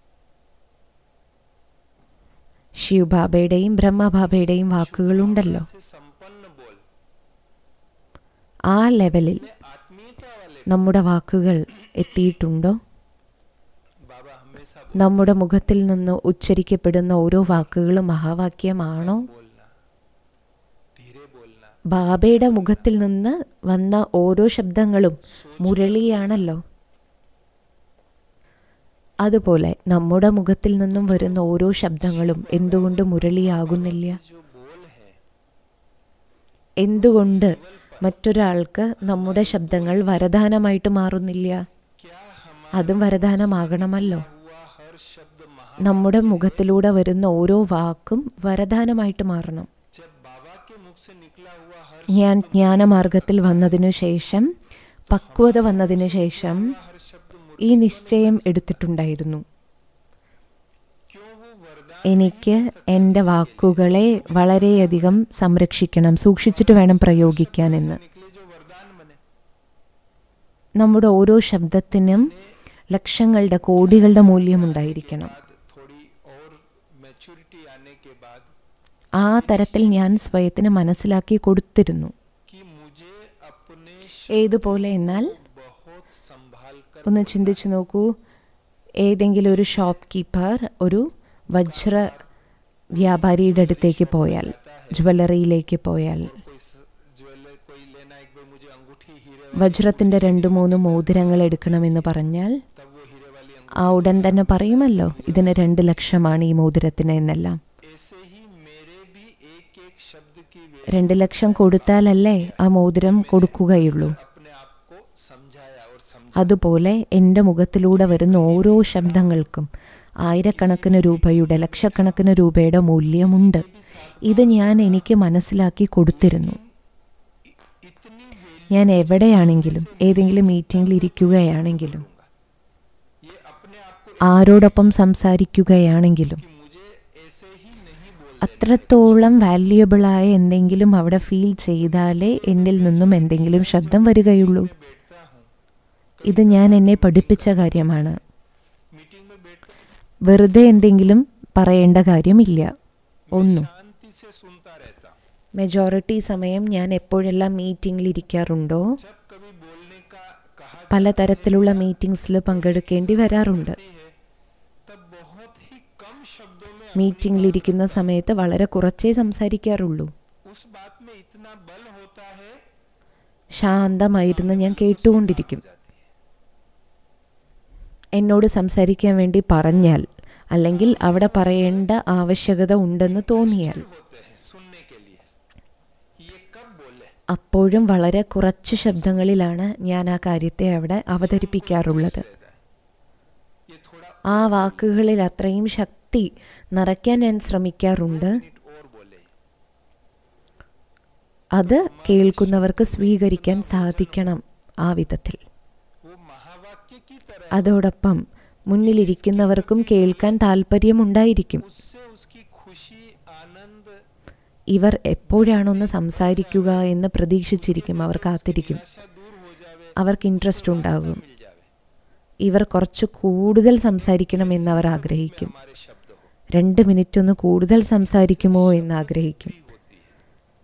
Speaker 2: ശിവബാബയുടെയും ബ്രഹ്മബാബയുടെയും വാക്കുകളുണ്ടല്ലോ
Speaker 1: से संपन्न बोल
Speaker 2: ആ ലെവലിൽ
Speaker 1: आत्मीयता वाले
Speaker 2: നമ്മുടെ വാക്കുകൾ എത്തിയിട്ടുണ്ടോ
Speaker 1: बाबा हमेशा
Speaker 2: നമ്മുടെ മുഖത്തിൽ നിന്ന് ഉച്ചരിക്കപ്പെടുന്ന ഓരോ വാക്കുകളും മഹാവാക്യമാണോ
Speaker 1: बोलना धीरे बोलना
Speaker 2: ബാബയുടെ മുഖത്തിൽ നിന്ന് വന്ന ഓരോ ശബ്ദങ്ങളും മുരളിയാണല്ലോ അതുപോലെ നമ്മുടെ മുഖത്തിൽ നിന്നും വരുന്ന ഓരോ ശബ്ദങ്ങളും എന്തുകൊണ്ട് മുരളിയാകുന്നില്ല
Speaker 1: जो बोल है
Speaker 2: എന്തുകൊണ്ട് മറ്റൊരാൾക്ക് നമ്മുടെ ശബ്ദങ്ങൾ വരദാനമായിട്ട് മാറുന്നില്ല
Speaker 1: क्या हमारा
Speaker 2: അതും വരദാനമാകണമല്ലോ
Speaker 1: हुआ हर शब्द महा
Speaker 2: നമ്മുടെ മുഖത്തിലൂടെ വരുന്ന ഓരോ വാക്കും വരദാനമായിട്ട് മാറണം
Speaker 1: जब बाबा के मुख से निकला हुआ हर
Speaker 2: ഞാൻ ജ്ഞാനമാർഗത്തിൽ വന്നതിനു ശേഷം പക്വത വന്നതിന് ശേഷം
Speaker 1: हर शब्द मुझ
Speaker 2: ഈ നിശ്ചയം എടുത്തിട്ടുണ്ടായിരുന്നു
Speaker 1: क्यों वो वरदान
Speaker 2: എനിക്ക് എൻ്റെ വാക്കുകളെ വളരെയധികം സംരക്ഷിക്കണം സൂക്ഷിച്ചിട്ട് വേണം പ്രയോഗിക്കാനെന്ന്
Speaker 1: निकले जो वरदान बने
Speaker 2: നമ്മുടെ ഓരോ ശബ്ദത്തിനും ലക്ഷങ്ങളുടെ കോടികളുടെ മൂല്യമുണ്ടായിരിക്കണം
Speaker 1: बाद थोड़ी और मैच्योरिटी आने के बाद
Speaker 2: ആ തരത്തിൽ ഞാൻ സ്വയത്തിന് മനസ്സിലാക്കി കൊടുത്തിരുന്നു
Speaker 1: कि मुझे अपने
Speaker 2: ഏതുപോലെ എന്നാൽ
Speaker 1: बहुत संभाल कर
Speaker 2: ഒന്ന് ചിന്തിച്ചു നോക്കൂ ഏതെങ്കിലും ഒരു ഷോപ്പ് കീപ്പർ ഒരു വജ്ര വ്യാപാരിയുടെ അടുത്തേക്ക് പോയാൽ ജ്വല്ലറിയിലേക്ക് പോയാൽ
Speaker 1: कोई स- ज्वेलर कोई लेना एक बार मुझे अंगूठी हीरे
Speaker 2: വജ്രത്തിൻ്റെ രണ്ട് മൂന്ന് മോതിരങ്ങൾ എടുക്കണമെന്ന് പറഞ്ഞാൽ
Speaker 1: तब वो हीरे वाली
Speaker 2: ആ ഉടൻ തന്നെ പറയുമല്ലോ ഇതിന് രണ്ട് ലക്ഷമാണ് ഈ മോതിരത്തിന് എന്നെല്ലാം
Speaker 1: अंगूठी ऐसे ही मेरे भी एक एक शब्द की वे
Speaker 2: രണ്ട് ലക്ഷം കൊടുത്താലല്ലേ ആ മോതിരം കൊടുക്കുകയുള്ളൂ
Speaker 1: अपने आप को समझाया और समझा
Speaker 2: അതുപോലെ എൻ്റെ മുഖത്തിലൂടെ വരുന്ന ഓരോ ശബ്ദങ്ങൾക്കും ആയിരക്കണക്കിന് രൂപയുടെ ലക്ഷക്കണക്കിന് രൂപയുടെ മൂല്യമുണ്ട് ഇത് ഞാൻ എനിക്ക് മനസ്സിലാക്കി കൊടുത്തിരുന്നു
Speaker 1: इतनी वैल्यू
Speaker 2: ഞാൻ എവിടെയാണെങ്കിലും ഏതെങ്കിലും മീറ്റിംഗിൽ ഇരിക്കുകയാണെങ്കിലും
Speaker 1: ये अपने आप को
Speaker 2: ആരോടൊപ്പം സംസാരിക്കുകയാണെങ്കിലും
Speaker 1: कि मुझे ऐसे ही नहीं बोल
Speaker 2: അത്രത്തോളം വാല്യുബിളായ എന്തെങ്കിലും അവിടെ ഫീൽ ചെയ്താലേ എന്നിൽ നിന്നും എന്തെങ്കിലും ശബ്ദം വരികയുള്ളൂ
Speaker 1: बैठता हूँ
Speaker 2: ഇത് ഞാൻ എന്നെ പഠിപ്പിച്ച കാര്യമാണ്
Speaker 1: मीटिंग में बैठकर
Speaker 2: വെറുതെ എന്തെങ്കിലും പറയേണ്ട കാര്യമില്ല ഒന്നും
Speaker 1: शांति से सुनता रहता हूँ
Speaker 2: മെജോറിറ്റി സമയം ഞാൻ എപ്പോഴെല്ലാം മീറ്റിംഗിൽ ഇരിക്കാറുണ്ടോ
Speaker 1: जब कभी बोलने का कहा
Speaker 2: പലതരത്തിലുള്ള മീറ്റിംഗ്സിൽ പങ്കെടുക്കേണ്ടി വരാറുണ്ട്
Speaker 1: जाती है तब बहुत ही कम शब्दों में
Speaker 2: മീറ്റിംഗിലിരിക്കുന്ന സമയത്ത് വളരെ കുറച്ചേ സംസാരിക്കാറുള്ളൂ
Speaker 1: उस बात में इतना बल होता है
Speaker 2: ശാന്തമായിരുന്ന് ഞാൻ കേട്ടുകൊണ്ടിരിക്കും എന്നോട് സംസാരിക്കാൻ വേണ്ടി പറഞ്ഞാൽ അല്ലെങ്കിൽ അവിടെ പറയേണ്ട ആവശ്യകത ഉണ്ടെന്ന് തോന്നിയാൽ
Speaker 1: होते हैं सुनने के लिए ये कब बोले
Speaker 2: അപ്പോഴും വളരെ കുറച്ച് ശബ്ദങ്ങളിലാണ് ഞാൻ ആ കാര്യത്തെ അവിടെ അവതരിപ്പിക്കാറുള്ളത്
Speaker 1: ये थोड़ा
Speaker 2: ആ വാക്കുകളിൽ അത്രയും ശക്തി നിറയ്ക്കാൻ ഞാൻ ശ്രമിക്കാറുണ്ട്
Speaker 1: मिनट और बोले
Speaker 2: അത് കേൾക്കുന്നവർക്ക് സ്വീകരിക്കാൻ സാധിക്കണം ആ വിധത്തിൽ
Speaker 1: वो महावाक्य की तरह
Speaker 2: അതോടൊപ്പം മുന്നിലിരിക്കുന്നവർക്കും കേൾക്കാൻ താല്പര്യമുണ്ടായിരിക്കും
Speaker 1: उससे उसकी खुशी आनंद
Speaker 2: ഇവർ എപ്പോഴാണൊന്ന് സംസാരിക്കുക എന്ന് പ്രതീക്ഷിച്ചിരിക്കും അവർ കാത്തിരിക്കും
Speaker 1: आशा दूर हो जावे
Speaker 2: അവർക്ക് ഇൻട്രസ്റ്റ് ഉണ്ടാകും
Speaker 1: मिल जावे
Speaker 2: ഇവർ കുറച്ച് കൂടുതൽ സംസാരിക്കണമെന്ന് അവർ ആഗ്രഹിക്കും
Speaker 1: हमारे शब्द हो
Speaker 2: രണ്ട് മിനിറ്റ് ഒന്ന് കൂടുതൽ സംസാരിക്കുമോ എന്ന് ആഗ്രഹിക്കും
Speaker 1: होती है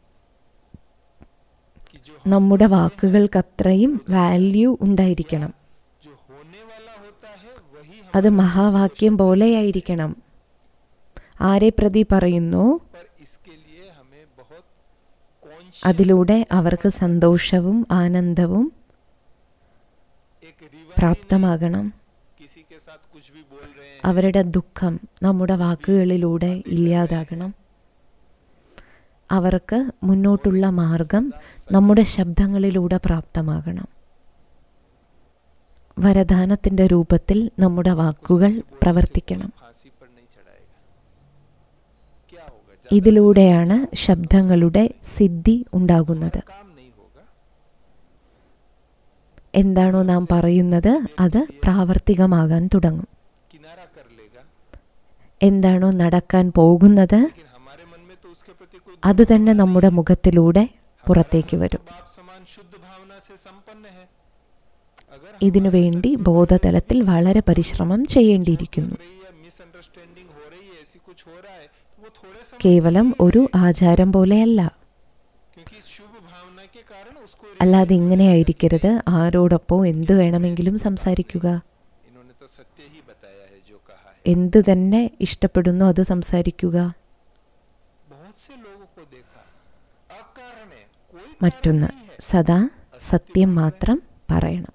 Speaker 1: कि जो
Speaker 2: നമ്മുടെ വാക്കുകൾക്ക് അത്രയും വാല്യൂ ഉണ്ടായിരിക്കണം
Speaker 1: जो होने वाला होता है वही हम
Speaker 2: അത് മഹാവാക്യം പോലെയായിരിക്കണം ആരെ പ്രതി പറയുന്നു
Speaker 1: पर इसके लिए हमें बहुत कॉन्शियस
Speaker 2: അതിലൂടെ അവർക്ക് സന്തോഷവും ആനന്ദവും
Speaker 1: एक रिवर
Speaker 2: പ്രാപ്തമാകണം
Speaker 1: किसी के साथ कुछ भी बोल रहे हैं
Speaker 2: അവരുടെ ദുഃഖം നമ്മുടെ വാക്കുകളിലൂടെ ഇല്ലാതാകണം അവർക്ക് മുന്നോട്ടുള്ള മാർഗം നമ്മുടെ ശബ്ദങ്ങളിലൂടെ പ്രാപ്തമാകണം വരദാനത്തിൻ്റെ രൂപത്തിൽ നമ്മുടെ വാക്കുകൾ പ്രവർത്തിക്കണം
Speaker 1: फांसी पर नहीं चढ़ाएगा क्या होगा ज्यादा
Speaker 2: ഇതിലൂടെയാണ് ശബ്ദങ്ങളുടെ സിദ്ധി ഉണ്ടാകുന്നത്
Speaker 1: काम नहीं होगा
Speaker 2: എന്താണോ നാം പറയുന്നത് അത് പ്രാവർത്തികമാകാൻ തുടങ്ങും
Speaker 1: किनारा कर लेगा
Speaker 2: എന്താണോ നടക്കാൻ പോകുന്നത്
Speaker 1: लेकिन हमारे मन में तो उसके प्रति कोई
Speaker 2: അത് തന്നെ നമ്മുടെ മുഖത്തിലൂടെ പുറത്തേക്ക് വരും
Speaker 1: बाप समान शुद्ध भावना से संपन्न है अगर
Speaker 2: ഇതിനു വേണ്ടി ബോധതലത്തിൽ വളരെ പരിശ്രമം ചെയ്യേണ്ടിയിരിക്കുന്നു
Speaker 1: रही है मिसअंडरस्टैंडिंग हो रही है ऐसी कुछ हो रहा है तो वो थोड़े समय
Speaker 2: കേവലം ഒരു ആചാരം പോലെയല്ല
Speaker 1: क्योंकि इस शुभ भावना के कारण उसको
Speaker 2: അല്ലാതെ ഇങ്ങനെയായിരിക്കരുത് ആരോടൊപ്പോ എന്ത് വേണമെങ്കിലും സംസാരിക്കുക
Speaker 1: इन्होंने तो सत्य ही बताया है जो कहा है
Speaker 2: എന്ത് തന്നെ ഇഷ്ടപ്പെടുന്നു അത് സംസാരിക്കുക
Speaker 1: बहुत से लोगों को देखा अकारण है कोई
Speaker 2: മറ്റൊന്ന് സദാ സത്യം മാത്രം പറയണം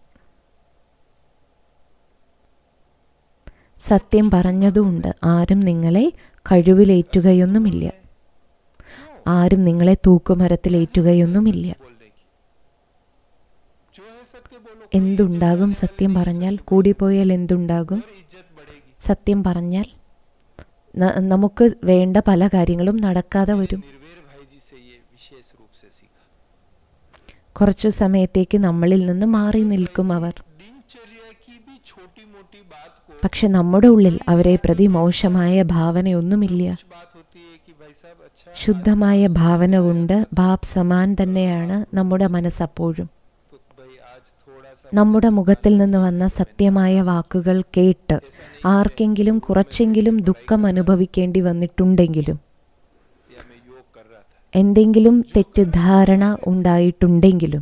Speaker 2: സത്യം പറഞ്ഞതുകൊണ്ട് ആരും നിങ്ങളെ കഴിവിലേറ്റുകയൊന്നുമില്ല ആരും നിങ്ങളെ തൂക്കുമരത്തിലേറ്റുകയൊന്നുമില്ല
Speaker 1: बोल देगी जो है सत्य बोलो
Speaker 2: എന്തുണ്ടാകും സത്യം പറഞ്ഞാൽ കൂടിപ്പോയാൽ എന്തുണ്ടാകും
Speaker 1: और इज्जत बढ़ेगी
Speaker 2: സത്യം പറഞ്ഞാൽ ന- നമുക്ക് വേണ്ട പല കാര്യങ്ങളും നടക്കാതെ വരും
Speaker 1: निर्वेर भाई जी से ये विशेष रूप से सीखा
Speaker 2: കുറച്ചു സമയത്തേക്ക് നമ്മളിൽ നിന്ന് മാറി നിൽക്കും അവർ
Speaker 1: दिनचर्या की भी छोटी मोटी बात को
Speaker 2: പക്ഷെ നമ്മുടെ ഉള്ളിൽ അവരെ പ്രതി മോശമായ ഭാവനയൊന്നുമില്ല
Speaker 1: कुछ बात होती है कि भाई साहब अच्छा
Speaker 2: ശുദ്ധമായ ഭാവന കൊണ്ട് ബാബ് സമാൻ തന്നെയാണ് നമ്മുടെ മനസ്സപ്പോഴും
Speaker 1: तो भाई आज थोड़ा सा
Speaker 2: നമ്മുടെ മുഖത്തിൽ നിന്ന് വന്ന സത്യമായ വാക്കുകൾ കേട്ട് ആർക്കെങ്കിലും കുറച്ചെങ്കിലും ദുഃഖം അനുഭവിക്കേണ്ടി വന്നിട്ടുണ്ടെങ്കിലും
Speaker 1: या मैं योग कर रहा था
Speaker 2: എന്തെങ്കിലും തെറ്റിദ്ധാരണ ഉണ്ടായിട്ടുണ്ടെങ്കിലും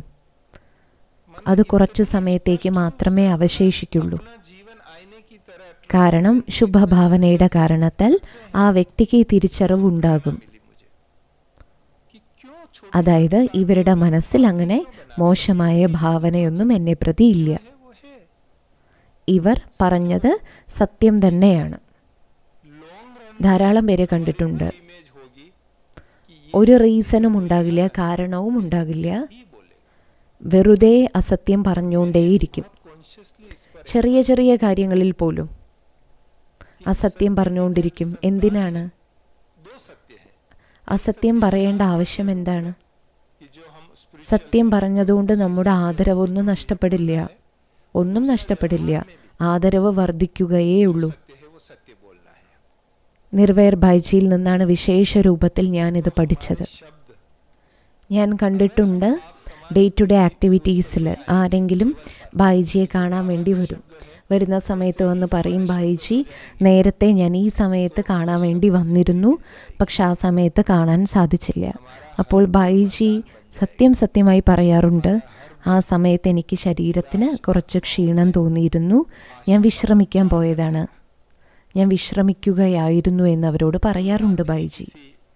Speaker 2: അത് കുറച്ചു സമയത്തേക്ക് മാത്രമേ അവശേഷിക്കുള്ളൂ
Speaker 1: अपना जीवन आईने की तरह
Speaker 2: കാരണം ശുഭഭാവനയുടെ കാരണത്താൽ ആ വ്യക്തിക്ക് ഈ തിരിച്ചറിവുണ്ടാകും
Speaker 1: मिली मुझे कि क्यों छोटा
Speaker 2: അതായത് ഇവരുടെ മനസ്സിൽ അങ്ങനെ മോശമായ ഭാവനയൊന്നും എന്നെ പ്രതി ഇല്ല
Speaker 1: है वो है
Speaker 2: ഇവർ പറഞ്ഞത് സത്യം തന്നെയാണ്
Speaker 1: लॉन्ग रन
Speaker 2: ധാരാളം പേര് കണ്ടിട്ടുണ്ട്
Speaker 1: इमेज होगी कि ये
Speaker 2: ഒരു റീസണും ഉണ്ടാകില്ല കാരണവും ഉണ്ടാകില്ല
Speaker 1: ही बोलेगा
Speaker 2: വെറുതെ അസത്യം പറഞ്ഞുകൊണ്ടേയിരിക്കും
Speaker 1: कॉन्शियसली इस पर
Speaker 2: ചെറിയ ചെറിയ കാര്യങ്ങളിൽ പോലും അസത്യം പറഞ്ഞുകൊണ്ടിരിക്കും എന്തിനാണ്
Speaker 1: दो सत्य है
Speaker 2: അസത്യം പറയേണ്ട ആവശ്യം എന്താണ്
Speaker 1: कि जो हम spiritual
Speaker 2: സത്യം പറഞ്ഞതുകൊണ്ട് നമ്മുടെ ആദരവൊന്നും നഷ്ടപ്പെടില്ല ഒന്നും നഷ്ടപ്പെടില്ല ആദരവ് വർദ്ധിക്കുകയേ ഉള്ളൂ
Speaker 1: सत्य है वो सत्य बोलना है
Speaker 2: നിർവേർ ഭായ്ജിയിൽ നിന്നാണ് വിശേഷ രൂപത്തിൽ ഞാനിത് പഠിച്ചത്
Speaker 1: शब्द
Speaker 2: ഞാൻ കണ്ടിട്ടുണ്ട് ഡേ ടു ഡേ ആക്ടിവിറ്റീസിൽ ആരെങ്കിലും ബായിജിയെ കാണാൻ വേണ്ടി വരും വരുന്ന സമയത്ത് വന്ന് പറയും ബായിജി നേരത്തെ ഞാൻ ഈ സമയത്ത് കാണാൻ വേണ്ടി വന്നിരുന്നു പക്ഷെ ആ സമയത്ത് കാണാൻ സാധിച്ചില്ല അപ്പോൾ ബായിജി സത്യം സത്യമായി പറയാറുണ്ട് ആ സമയത്ത് എനിക്ക് ശരീരത്തിന് കുറച്ച് ക്ഷീണം തോന്നിയിരുന്നു ഞാൻ വിശ്രമിക്കാൻ പോയതാണ് ഞാൻ വിശ്രമിക്കുകയായിരുന്നു എന്ന് അവരോട് പറയാറുണ്ട് ബായിജി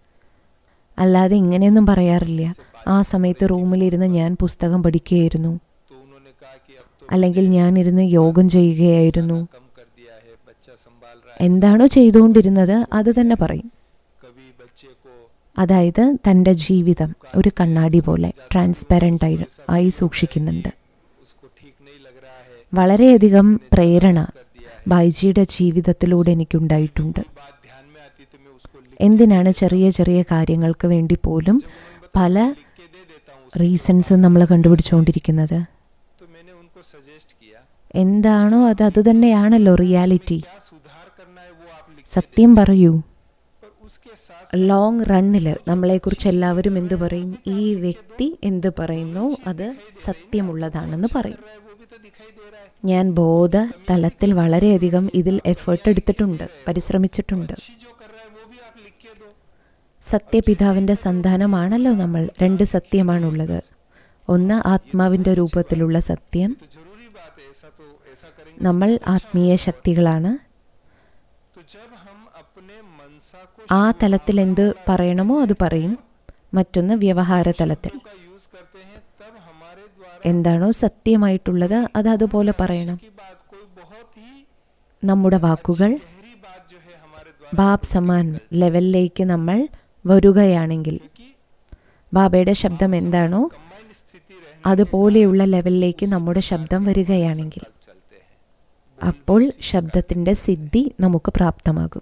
Speaker 2: അല്ലാതെ ഇങ്ങനെയൊന്നും പറയാറില്ല ആ സമയത്ത് റൂമിലിരുന്ന് ഞാൻ പുസ്തകം പഠിക്കുകയായിരുന്നു
Speaker 1: तो उन्होंने कहा कि अब तो
Speaker 2: അല്ലെങ്കിൽ ഞാനിരുന്ന് യോഗം ചെയ്യുകയായിരുന്നു
Speaker 1: कम कर दिया है बच्चा संभाल रहा है
Speaker 2: എന്താണോ ചെയ്തുകൊണ്ടിരുന്നത് അത് തന്നെ പറയും
Speaker 1: कभी बच्चे को
Speaker 2: അതായത് തൻ്റെ ജീവിതം ഒരു കണ്ണാടി പോലെ ട്രാൻസ്പെറൻ്റ് ആയി ആയി സൂക്ഷിക്കുന്നുണ്ട്
Speaker 1: उसको ठीक नहीं लग रहा है
Speaker 2: വളരെയധികം പ്രേരണ
Speaker 1: कर दिया है
Speaker 2: ബായ്ജിയുടെ ജീവിതത്തിലൂടെ എനിക്കുണ്ടായിട്ടുണ്ട്
Speaker 1: बात ध्यान में आती तो मैं उसको लिख
Speaker 2: എന്തിനാണ് ചെറിയ ചെറിയ കാര്യങ്ങൾക്ക് വേണ്ടി പോലും പല
Speaker 1: लिख के दे देता हूँ
Speaker 2: റീസൺസ് നമ്മൾ കണ്ടുപിടിച്ചുകൊണ്ടിരിക്കുന്നത്
Speaker 1: तो मैंने उनको सजेस्ट किया
Speaker 2: എന്താണോ അത് അതുതന്നെയാണല്ലോ റിയാലിറ്റി
Speaker 1: क्या सुधार करना है वो आप लिख
Speaker 2: സത്യം പറയൂ
Speaker 1: पर उसके साथ
Speaker 2: ലോങ് റണ്ണിൽ നമ്മളെക്കുറിച്ച് എല്ലാവരും എന്തു പറയും ഈ വ്യക്തി എന്ത് പറയുന്നു അത് സത്യമുള്ളതാണെന്ന് പറയും
Speaker 1: रहा है वो भी तो दिखाई दे रहा है
Speaker 2: ഞാൻ ബോധ തലത്തിൽ വളരെയധികം ഇതിൽ എഫേർട്ട് എടുത്തിട്ടുണ്ട് പരിശ്രമിച്ചിട്ടുണ്ട്
Speaker 1: अच्छी जो कर रहा है वो भी आप लिख के दो
Speaker 2: സത്യപിതാവിൻ്റെ സന്താനമാണല്ലോ നമ്മൾ രണ്ട് സത്യമാണുള്ളത് ഒന്ന് ആത്മാവിൻ്റെ രൂപത്തിലുള്ള സത്യം
Speaker 1: तो जरूरी बात है ऐसा तो ऐसा करेंगे
Speaker 2: നമ്മൾ ആത്മീയ ശക്തികളാണ്
Speaker 1: तो जब हम अपने मनसा को
Speaker 2: ആ തലത്തിൽ എന്ത് പറയണമോ അത് പറയും മറ്റൊന്ന് വ്യവഹാര തലത്തിൽ
Speaker 1: का यूज करते हैं तब हमारे द्वारा
Speaker 2: എന്താണോ സത്യമായിട്ടുള്ളത് അത് അതുപോലെ പറയണം
Speaker 1: की बात कोई बहुत ही
Speaker 2: നമ്മുടെ വാക്കുകൾ
Speaker 1: गहरी बात जो है हमारे द्वारा
Speaker 2: ബാബ് സമാൻ ലെവലിലേക്ക് നമ്മൾ വരുകയാണെങ്കിൽ
Speaker 1: कि
Speaker 2: ബാബയുടെ ശബ്ദം എന്താണോ
Speaker 1: कंबाइंड स्थिति रहने
Speaker 2: അതുപോലെയുള്ള ലെവലിലേക്ക് നമ്മുടെ ശബ്ദം വരികയാണെങ്കിൽ
Speaker 1: चलते हैं
Speaker 2: അപ്പോൾ ശബ്ദത്തിൻ്റെ സിദ്ധി നമുക്ക് പ്രാപ്തമാകും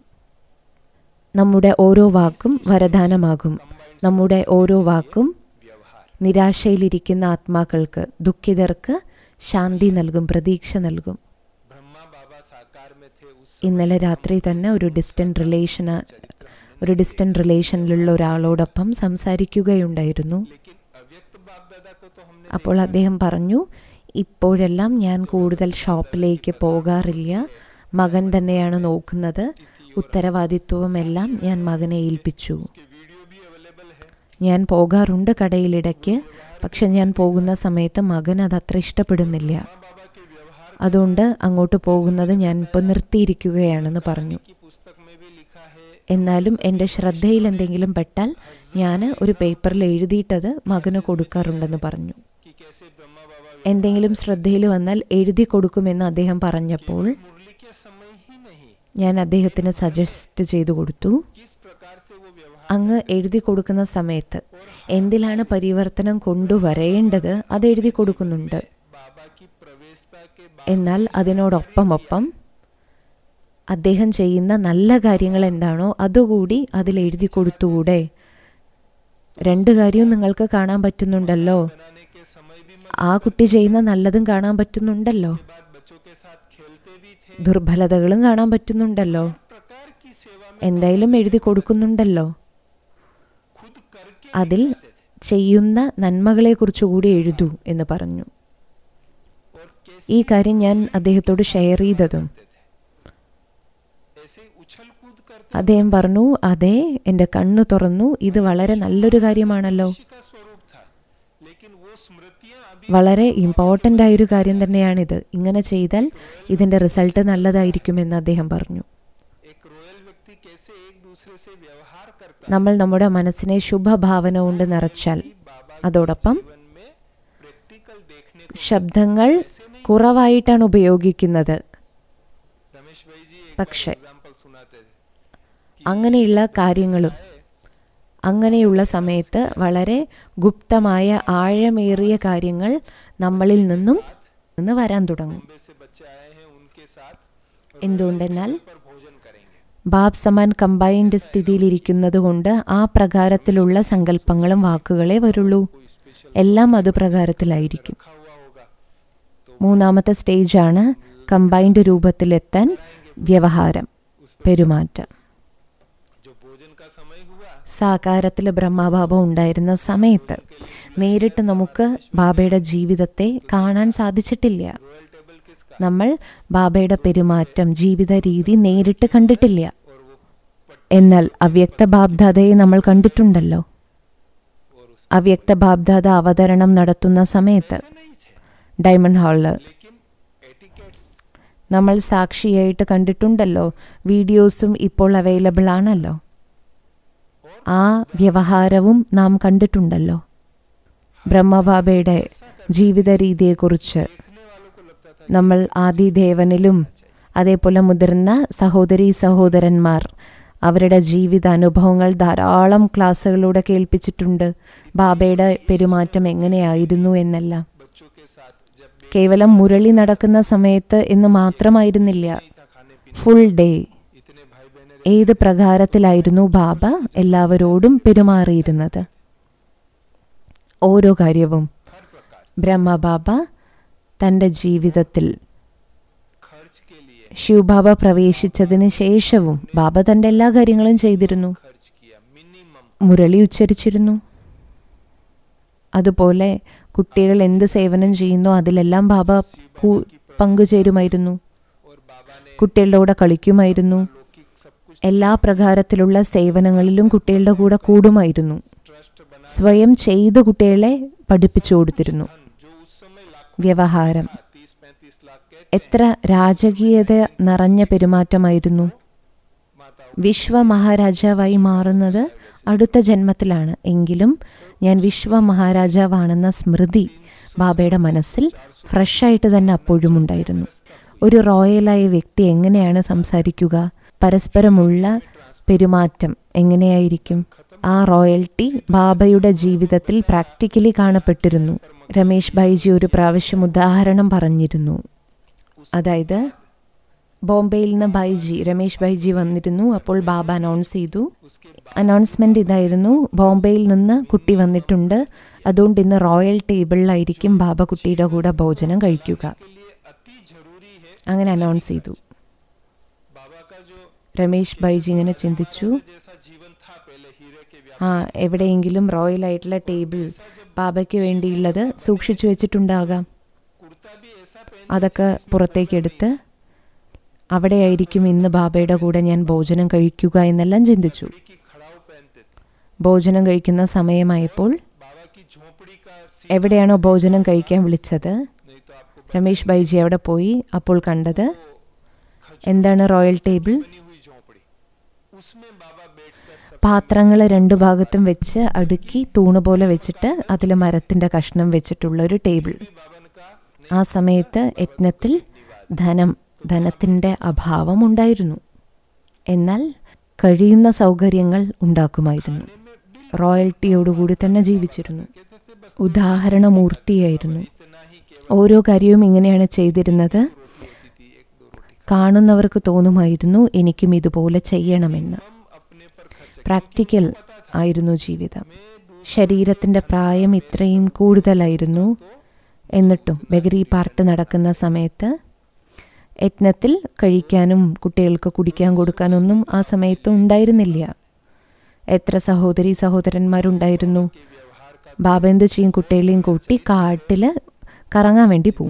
Speaker 2: നമ്മുടെ ഓരോ വാക്കും വരദാനമാകും നമ്മുടെ ഓരോ വാക്കും
Speaker 1: व्यवहार
Speaker 2: നിരാശയിലിരിക്കുന്ന ആത്മാക്കൾക്ക് ദുഃഖിതർക്ക് ശാന്തി നൽകും പ്രതീക്ഷ നൽകും
Speaker 1: ब्रह्मा बाबा साकार में थे उस
Speaker 2: ഇന്നലെ രാത്രി തന്നെ ഒരു ഡിസ്റ്റന്റ് റിലേഷൻ ഒരു ഡിസ്റ്റന്റ് റിലേഷനിലുള്ള ഒരാളോടൊപ്പം സംസാരിക്കുകയുണ്ടായിരുന്നു
Speaker 1: लेकिन अव्यक्त बाप दादा को तो हमने
Speaker 2: അപ്പോൾ അദ്ദേഹം പറഞ്ഞു ഇപ്പോഴെല്ലാം ഞാൻ കൂടുതൽ ഷോപ്പിലേക്ക് പോകാറില്ല മകൻ തന്നെയാണ് നോക്കുന്നത് ഉത്തരവാദിത്വമെല്ലാം ഞാൻ മകനെ ഏൽപ്പിച്ചു
Speaker 1: के वीडियो भी अवेलेबल है
Speaker 2: ഞാൻ പോകാറുണ്ട് കടയിലിടയ്ക്ക് പക്ഷെ ഞാൻ പോകുന്ന സമയത്ത് മകൻ അത് അത്ര ഇഷ്ടപ്പെടുന്നില്ല
Speaker 1: बाबा के व्यवहार
Speaker 2: അതുകൊണ്ട് അങ്ങോട്ട് പോകുന്നത് ഞാൻ ഇപ്പോൾ നിർത്തിയിരിക്കുകയാണെന്ന് പറഞ്ഞു
Speaker 1: की पुस्तक में भी लिखा है
Speaker 2: എന്നാലും എൻ്റെ ശ്രദ്ധയിൽ എന്തെങ്കിലും പെട്ടാൽ ഞാൻ ഒരു പേപ്പറിൽ എഴുതിയിട്ടത് മകന് കൊടുക്കാറുണ്ടെന്ന് പറഞ്ഞു
Speaker 1: कि कैसे ब्रह्मा बाबा
Speaker 2: എന്തെങ്കിലും ശ്രദ്ധയിൽ വന്നാൽ എഴുതി കൊടുക്കുമെന്ന് അദ്ദേഹം പറഞ്ഞപ്പോൾ
Speaker 1: मुरली के समय ही नहीं
Speaker 2: ഞാൻ അദ്ദേഹത്തിന് സജസ്റ്റ് ചെയ്തു കൊടുത്തു
Speaker 1: किस प्रकार प्रकार से वो व्यवहार
Speaker 2: അങ്ങ് എഴുതി കൊടുക്കുന്ന സമയത്ത് എന്തിലാണ് പരിവർത്തനം കൊണ്ടുവരേണ്ടത് അത് എഴുതി കൊടുക്കുന്നുണ്ട്
Speaker 1: बाबा की प्रवेशता के बाद
Speaker 2: എന്നാൽ അതിനോടൊപ്പം ഒപ്പം അദ്ദേഹം ചെയ്യുന്ന നല്ല കാര്യങ്ങൾ എന്താണോ അതുകൂടി അതിൽ എഴുതി കൊടുത്തുകൂടെ രണ്ട് കാര്യവും നിങ്ങൾക്ക് കാണാൻ പറ്റുന്നുണ്ടല്ലോ
Speaker 1: बनाने के समय भी मन
Speaker 2: ആ കുട്ടി ചെയ്യുന്ന നല്ലതും കാണാൻ പറ്റുന്നുണ്ടല്ലോ
Speaker 1: के बाद बच्चों के साथ खेलते भी थे
Speaker 2: ദുർബലതകളും കാണാൻ പറ്റുന്നുണ്ടല്ലോ
Speaker 1: प्रकार की सेवा में
Speaker 2: എന്തായാലും എഴുതി കൊടുക്കുന്നുണ്ടല്ലോ
Speaker 1: खुद करके
Speaker 2: അതിൽ
Speaker 1: दिखाते थे
Speaker 2: ചെയ്യുന്ന നന്മകളെക്കുറിച്ചുകൂടി എഴുതൂ എന്ന് പറഞ്ഞു
Speaker 1: और कैसे
Speaker 2: ഈ കാര്യം ഞാൻ അദ്ദേഹത്തോട് ഷെയർ ചെയ്തതും
Speaker 1: थे ऐसे उछल कूद करते
Speaker 2: അദ്ദേഹം പറഞ്ഞു അതെ എൻ്റെ കണ്ണു തുറന്നു ഇത് വളരെ നല്ലൊരു കാര്യമാണല്ലോ
Speaker 1: खुशी का स्वरूप था लेकिन वो स्मृतियां अभी
Speaker 2: വളരെ ഇമ്പോർട്ടൻ്റ് ആയൊരു കാര്യം തന്നെയാണിത് ഇങ്ങനെ ചെയ്താൽ ഇതിൻ്റെ റിസൾട്ട് നല്ലതായിരിക്കുമെന്ന് അദ്ദേഹം പറഞ്ഞു
Speaker 1: एक रॉयल व्यक्ति कैसे एक दूसरे से व्यवहार करता
Speaker 2: നമ്മൾ നമ്മുടെ മനസ്സിനെ ശുഭഭാവന കൊണ്ട് നിറച്ചാൽ
Speaker 1: है बाबा
Speaker 2: അതോടൊപ്പം
Speaker 1: जीवन में प्रैक्टिकल देखने को
Speaker 2: ശബ്ദങ്ങൾ കുറവായിട്ടാണ് ഉപയോഗിക്കുന്നത്
Speaker 1: रमेश भाई जी एक
Speaker 2: പക്ഷേ
Speaker 1: एग्जांपल सुनाते थे
Speaker 2: അങ്ങനെയുള്ള കാര്യങ്ങളും അങ്ങനെയുള്ള സമയത്ത് വളരെ ഗുപ്തമായ ആഴമേറിയ കാര്യങ്ങൾ നമ്മളിൽ നിന്നും നിന്ന് വരാൻ തുടങ്ങും
Speaker 1: बॉम्बे से बच्चे आए हैं उनके साथ
Speaker 2: എന്തുകൊണ്ടെന്നാൽ
Speaker 1: पर भोजन करेंगे
Speaker 2: ബാബ് സമാൻ കമ്പൈൻഡ് സ്ഥിതിയിലിരിക്കുന്നത് കൊണ്ട് ആ പ്രകാരത്തിലുള്ള സങ്കല്പങ്ങളും വാക്കുകളെ വരുള്ളൂ
Speaker 1: कोई स्पेशल
Speaker 2: എല്ലാം അതുപ്രകാരത്തിലായിരിക്കും
Speaker 1: रखा हुआ होगा
Speaker 2: മൂന്നാമത്തെ സ്റ്റേജാണ് കമ്പൈൻഡ് രൂപത്തിലെത്താൻ വ്യവഹാരം പെരുമാറ്റം
Speaker 1: जो भोजन का समय हुआ
Speaker 2: സാകാരത്തിൽ ബ്രഹ്മബാബ ഉണ്ടായിരുന്ന സമയത്ത് നേരിട്ട് നമുക്ക് ബാബയുടെ ജീവിതത്തെ കാണാൻ സാധിച്ചിട്ടില്ല
Speaker 1: रॉयल टेबल किसका
Speaker 2: നമ്മൾ ബാബയുടെ പെരുമാറ്റം ജീവിത രീതി നേരിട്ട് കണ്ടിട്ടില്ല
Speaker 1: और वो पट
Speaker 2: എന്നാൽ അവ്യക്ത ബാബ്ദാദയെ നമ്മൾ കണ്ടിട്ടുണ്ടല്ലോ
Speaker 1: और उस
Speaker 2: അവ്യക്ത ബാബ്ദാദ അവതരണം നടത്തുന്ന സമയത്ത്
Speaker 1: नहीं थे
Speaker 2: ഡയമണ്ട് ഹാളില്
Speaker 1: लेकिन एटिकेट्स
Speaker 2: നമ്മൾ സാക്ഷിയായിട്ട് കണ്ടിട്ടുണ്ടല്ലോ വീഡിയോസും ഇപ്പോൾ അവൈലബിൾ ആണല്ലോ ആ വ്യവഹാരവും നാം കണ്ടിട്ടുണ്ടല്ലോ ബ്രഹ്മബാബയുടെ ജീവിത രീതിയെക്കുറിച്ച്
Speaker 1: देखने वालों को लगता था
Speaker 2: നമ്മൾ ആദിദേവനിലും അതേപോലെ മുതിർന്ന സഹോദരി സഹോദരന്മാർ അവരുടെ ജീവിത അനുഭവങ്ങൾ ധാരാളം ക്ലാസ്സുകളിലൂടെ കേൾപ്പിച്ചിട്ടുണ്ട് ബാബയുടെ പെരുമാറ്റം എങ്ങനെയായിരുന്നു എന്നെല്ലാം
Speaker 1: बच्चों के साथ जब भी
Speaker 2: കേവലം മുരളി നടക്കുന്ന സമയത്ത് എന്ന് മാത്രമായിരുന്നില്ല
Speaker 1: नहीं था खाने पीने
Speaker 2: ഫുൾ ഡേ
Speaker 1: इतने भाई बहने
Speaker 2: ഏത് പ്രകാരത്തിലായിരുന്നു ബാബ എല്ലാവരോടും പെരുമാറിയിരുന്നത് ഓരോ കാര്യവും
Speaker 1: हर प्रकार
Speaker 2: ബ്രഹ്മബാബ തൻ്റെ ജീവിതത്തിൽ
Speaker 1: खर्च के लिए
Speaker 2: ശിവബാബ പ്രവേശിച്ചതിന് ശേഷവും ബാബ തൻ്റെ എല്ലാ കാര്യങ്ങളും ചെയ്തിരുന്നു
Speaker 1: खर्च किया मिनिमम
Speaker 2: മുരളി ഉച്ചരിച്ചിരുന്നു അതുപോലെ കുട്ടികൾ എന്ത് സേവനം ചെയ്യുന്നോ അതിലെല്ലാം ബാബ കു- പങ്കുചേരുമായിരുന്നു
Speaker 1: और बाबा ने
Speaker 2: കുട്ടികളുടെ കൂടെ കളിക്കുമായിരുന്നു
Speaker 1: लौकिक सब कुछ
Speaker 2: എല്ലാ പ്രകാരത്തിലുള്ള സേവനങ്ങളിലും കുട്ടികളുടെ കൂടെ കൂടുമായിരുന്നു
Speaker 1: ट्रस्ट बना
Speaker 2: സ്വയം ചെയ്ത് കുട്ടികളെ പഠിപ്പിച്ചു കൊടുത്തിരുന്നു
Speaker 1: धन जो उस समय लाखों
Speaker 2: വ്യവഹാരം
Speaker 1: तीस पैंतीस लाख के
Speaker 2: എത്ര രാജകീയത നിറഞ്ഞ പെരുമാറ്റമായിരുന്നു
Speaker 1: माताओं
Speaker 2: വിശ്വ മഹാരാജാവായി മാറുന്നത് അടുത്ത ജന്മത്തിലാണ് എങ്കിലും ഞാൻ വിശ്വ മഹാരാജാവാണെന്ന സ്മൃതി ബാബയുടെ മനസ്സിൽ ഫ്രഷായിട്ട് തന്നെ അപ്പോഴും ഉണ്ടായിരുന്നു ഒരു റോയലായ വ്യക്തി എങ്ങനെയാണ് സംസാരിക്കുക പരസ്പരമുള്ള പെരുമാറ്റം എങ്ങനെയായിരിക്കും ആ റോയൽറ്റി ബാബയുടെ ജീവിതത്തിൽ പ്രാക്ടിക്കലി കാണപ്പെട്ടിരുന്നു രമേശ് ഭായിജി ഒരു പ്രാവശ്യം ഉദാഹരണം പറഞ്ഞിരുന്നു അതായത് ബോംബെയിൽ നിന്ന് ബൈജി രമേശ് ബൈജി വന്നിരുന്നു അപ്പോൾ ബാബ അനൗൺസ് ചെയ്തു
Speaker 1: उसके
Speaker 2: അനൗൺസ്മെന്റ് ഇതായിരുന്നു ബോംബെയിൽ നിന്ന് കുട്ടി വന്നിട്ടുണ്ട് അതുകൊണ്ട് ഇന്ന് റോയൽ ടേബിളിലായിരിക്കും ബാബ കുട്ടിയുടെ കൂടെ ഭോജനം കഴിക്കുക
Speaker 1: के लिए अति जरूरी है
Speaker 2: അങ്ങനെ അനൗൺസ് ചെയ്തു
Speaker 1: बाबा का जो
Speaker 2: രമേശ് ബൈജി ഇങ്ങനെ ചിന്തിച്ചു
Speaker 1: जैसा जीवन था पहले हीरे के
Speaker 2: ആ എവിടെയെങ്കിലും റോയൽ ആയിട്ടുള്ള ടേബിൾ ബാബയ്ക്ക് വേണ്ടിയുള്ളത് സൂക്ഷിച്ചു വെച്ചിട്ടുണ്ടാകാം
Speaker 1: कुर्ता भी ऐसा पहन
Speaker 2: അതൊക്കെ പുറത്തേക്കെടുത്ത് അവിടെയായിരിക്കും ഇന്ന് ബാബയുടെ കൂടെ ഞാൻ ഭോജനം കഴിക്കുക എന്നെല്ലാം ചിന്തിച്ചു
Speaker 1: की खड़ाऊ पहनते थे
Speaker 2: ഭോജനം കഴിക്കുന്ന സമയമായപ്പോൾ
Speaker 1: बाबा की झोपड़ी का सी
Speaker 2: എവിടെയാണോ ഭോജനം കഴിക്കാൻ വിളിച്ചത്
Speaker 1: नहीं तो आपको
Speaker 2: രമേശ് ബൈജി അവിടെ പോയി അപ്പോൾ കണ്ടത്
Speaker 1: खजूर
Speaker 2: എന്താണ് റോയൽ ടേബിൾ
Speaker 1: बनी हुई झोपड़ी उसमें बाबा बैठकर सब
Speaker 2: പാത്രങ്ങൾ രണ്ടു ഭാഗത്തും വെച്ച് അടുക്കി തൂണ് പോലെ വെച്ചിട്ട് അതിൽ മരത്തിന്റെ കഷ്ണം വെച്ചിട്ടുള്ള ഒരു ടേബിൾ
Speaker 1: बाबन का
Speaker 2: ആ സമയത്ത് യജ്ഞത്തിൽ ധനം ധനത്തിന്റെ അഭാവം ഉണ്ടായിരുന്നു എന്നാൽ കഴിയുന്ന സൗകര്യങ്ങൾ ഉണ്ടാക്കുമായിരുന്നു റോയൽറ്റിയോടുകൂടി തന്നെ ജീവിച്ചിരുന്നു ഉദാഹരണമൂർത്തിയായിരുന്നു ഓരോ കാര്യവും ഇങ്ങനെയാണ് ചെയ്തിരുന്നത് കാണുന്നവർക്ക് തോന്നുമായിരുന്നു എനിക്കും ഇതുപോലെ ചെയ്യണമെന്ന് പ്രാക്ടിക്കൽ ആയിരുന്നു ജീവിതം ശരീരത്തിൻ്റെ പ്രായം ഇത്രയും കൂടുതലായിരുന്നു എന്നിട്ടും ബഗരി പാർട്ട് നടക്കുന്ന സമയത്ത് യജ്ഞത്തിൽ കഴിക്കാനും കുട്ടികൾക്ക് കുടിക്കാൻ കൊടുക്കാനൊന്നും ആ സമയത്ത് ഉണ്ടായിരുന്നില്ല എത്ര സഹോദരി സഹോദരന്മാരുണ്ടായിരുന്നു ബാബ എന്ത് ചെയ്യും കുട്ടികളെയും കൂട്ടി കാട്ടിൽ കറങ്ങാൻ വേണ്ടി പോവും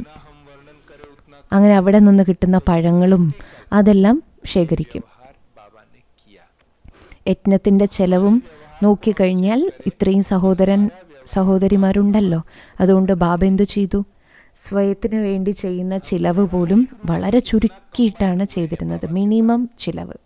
Speaker 2: അങ്ങനെ അവിടെ നിന്ന് കിട്ടുന്ന പഴങ്ങളും അതെല്ലാം ശേഖരിക്കും
Speaker 1: बाबा ने किया
Speaker 2: യജ്ഞത്തിൻ്റെ ചെലവും നോക്കിക്കഴിഞ്ഞാൽ ഇത്രയും സഹോദരൻ സഹോദരിമാരുണ്ടല്ലോ അതുകൊണ്ട് ബാബ എന്തു ചെയ്തു സ്വയത്തിന് വേണ്ടി ചെയ്യുന്ന ചിലവ് പോലും വളരെ ചുരുക്കിയിട്ടാണ് ചെയ്തിരുന്നത് മിനിമം ചിലവ്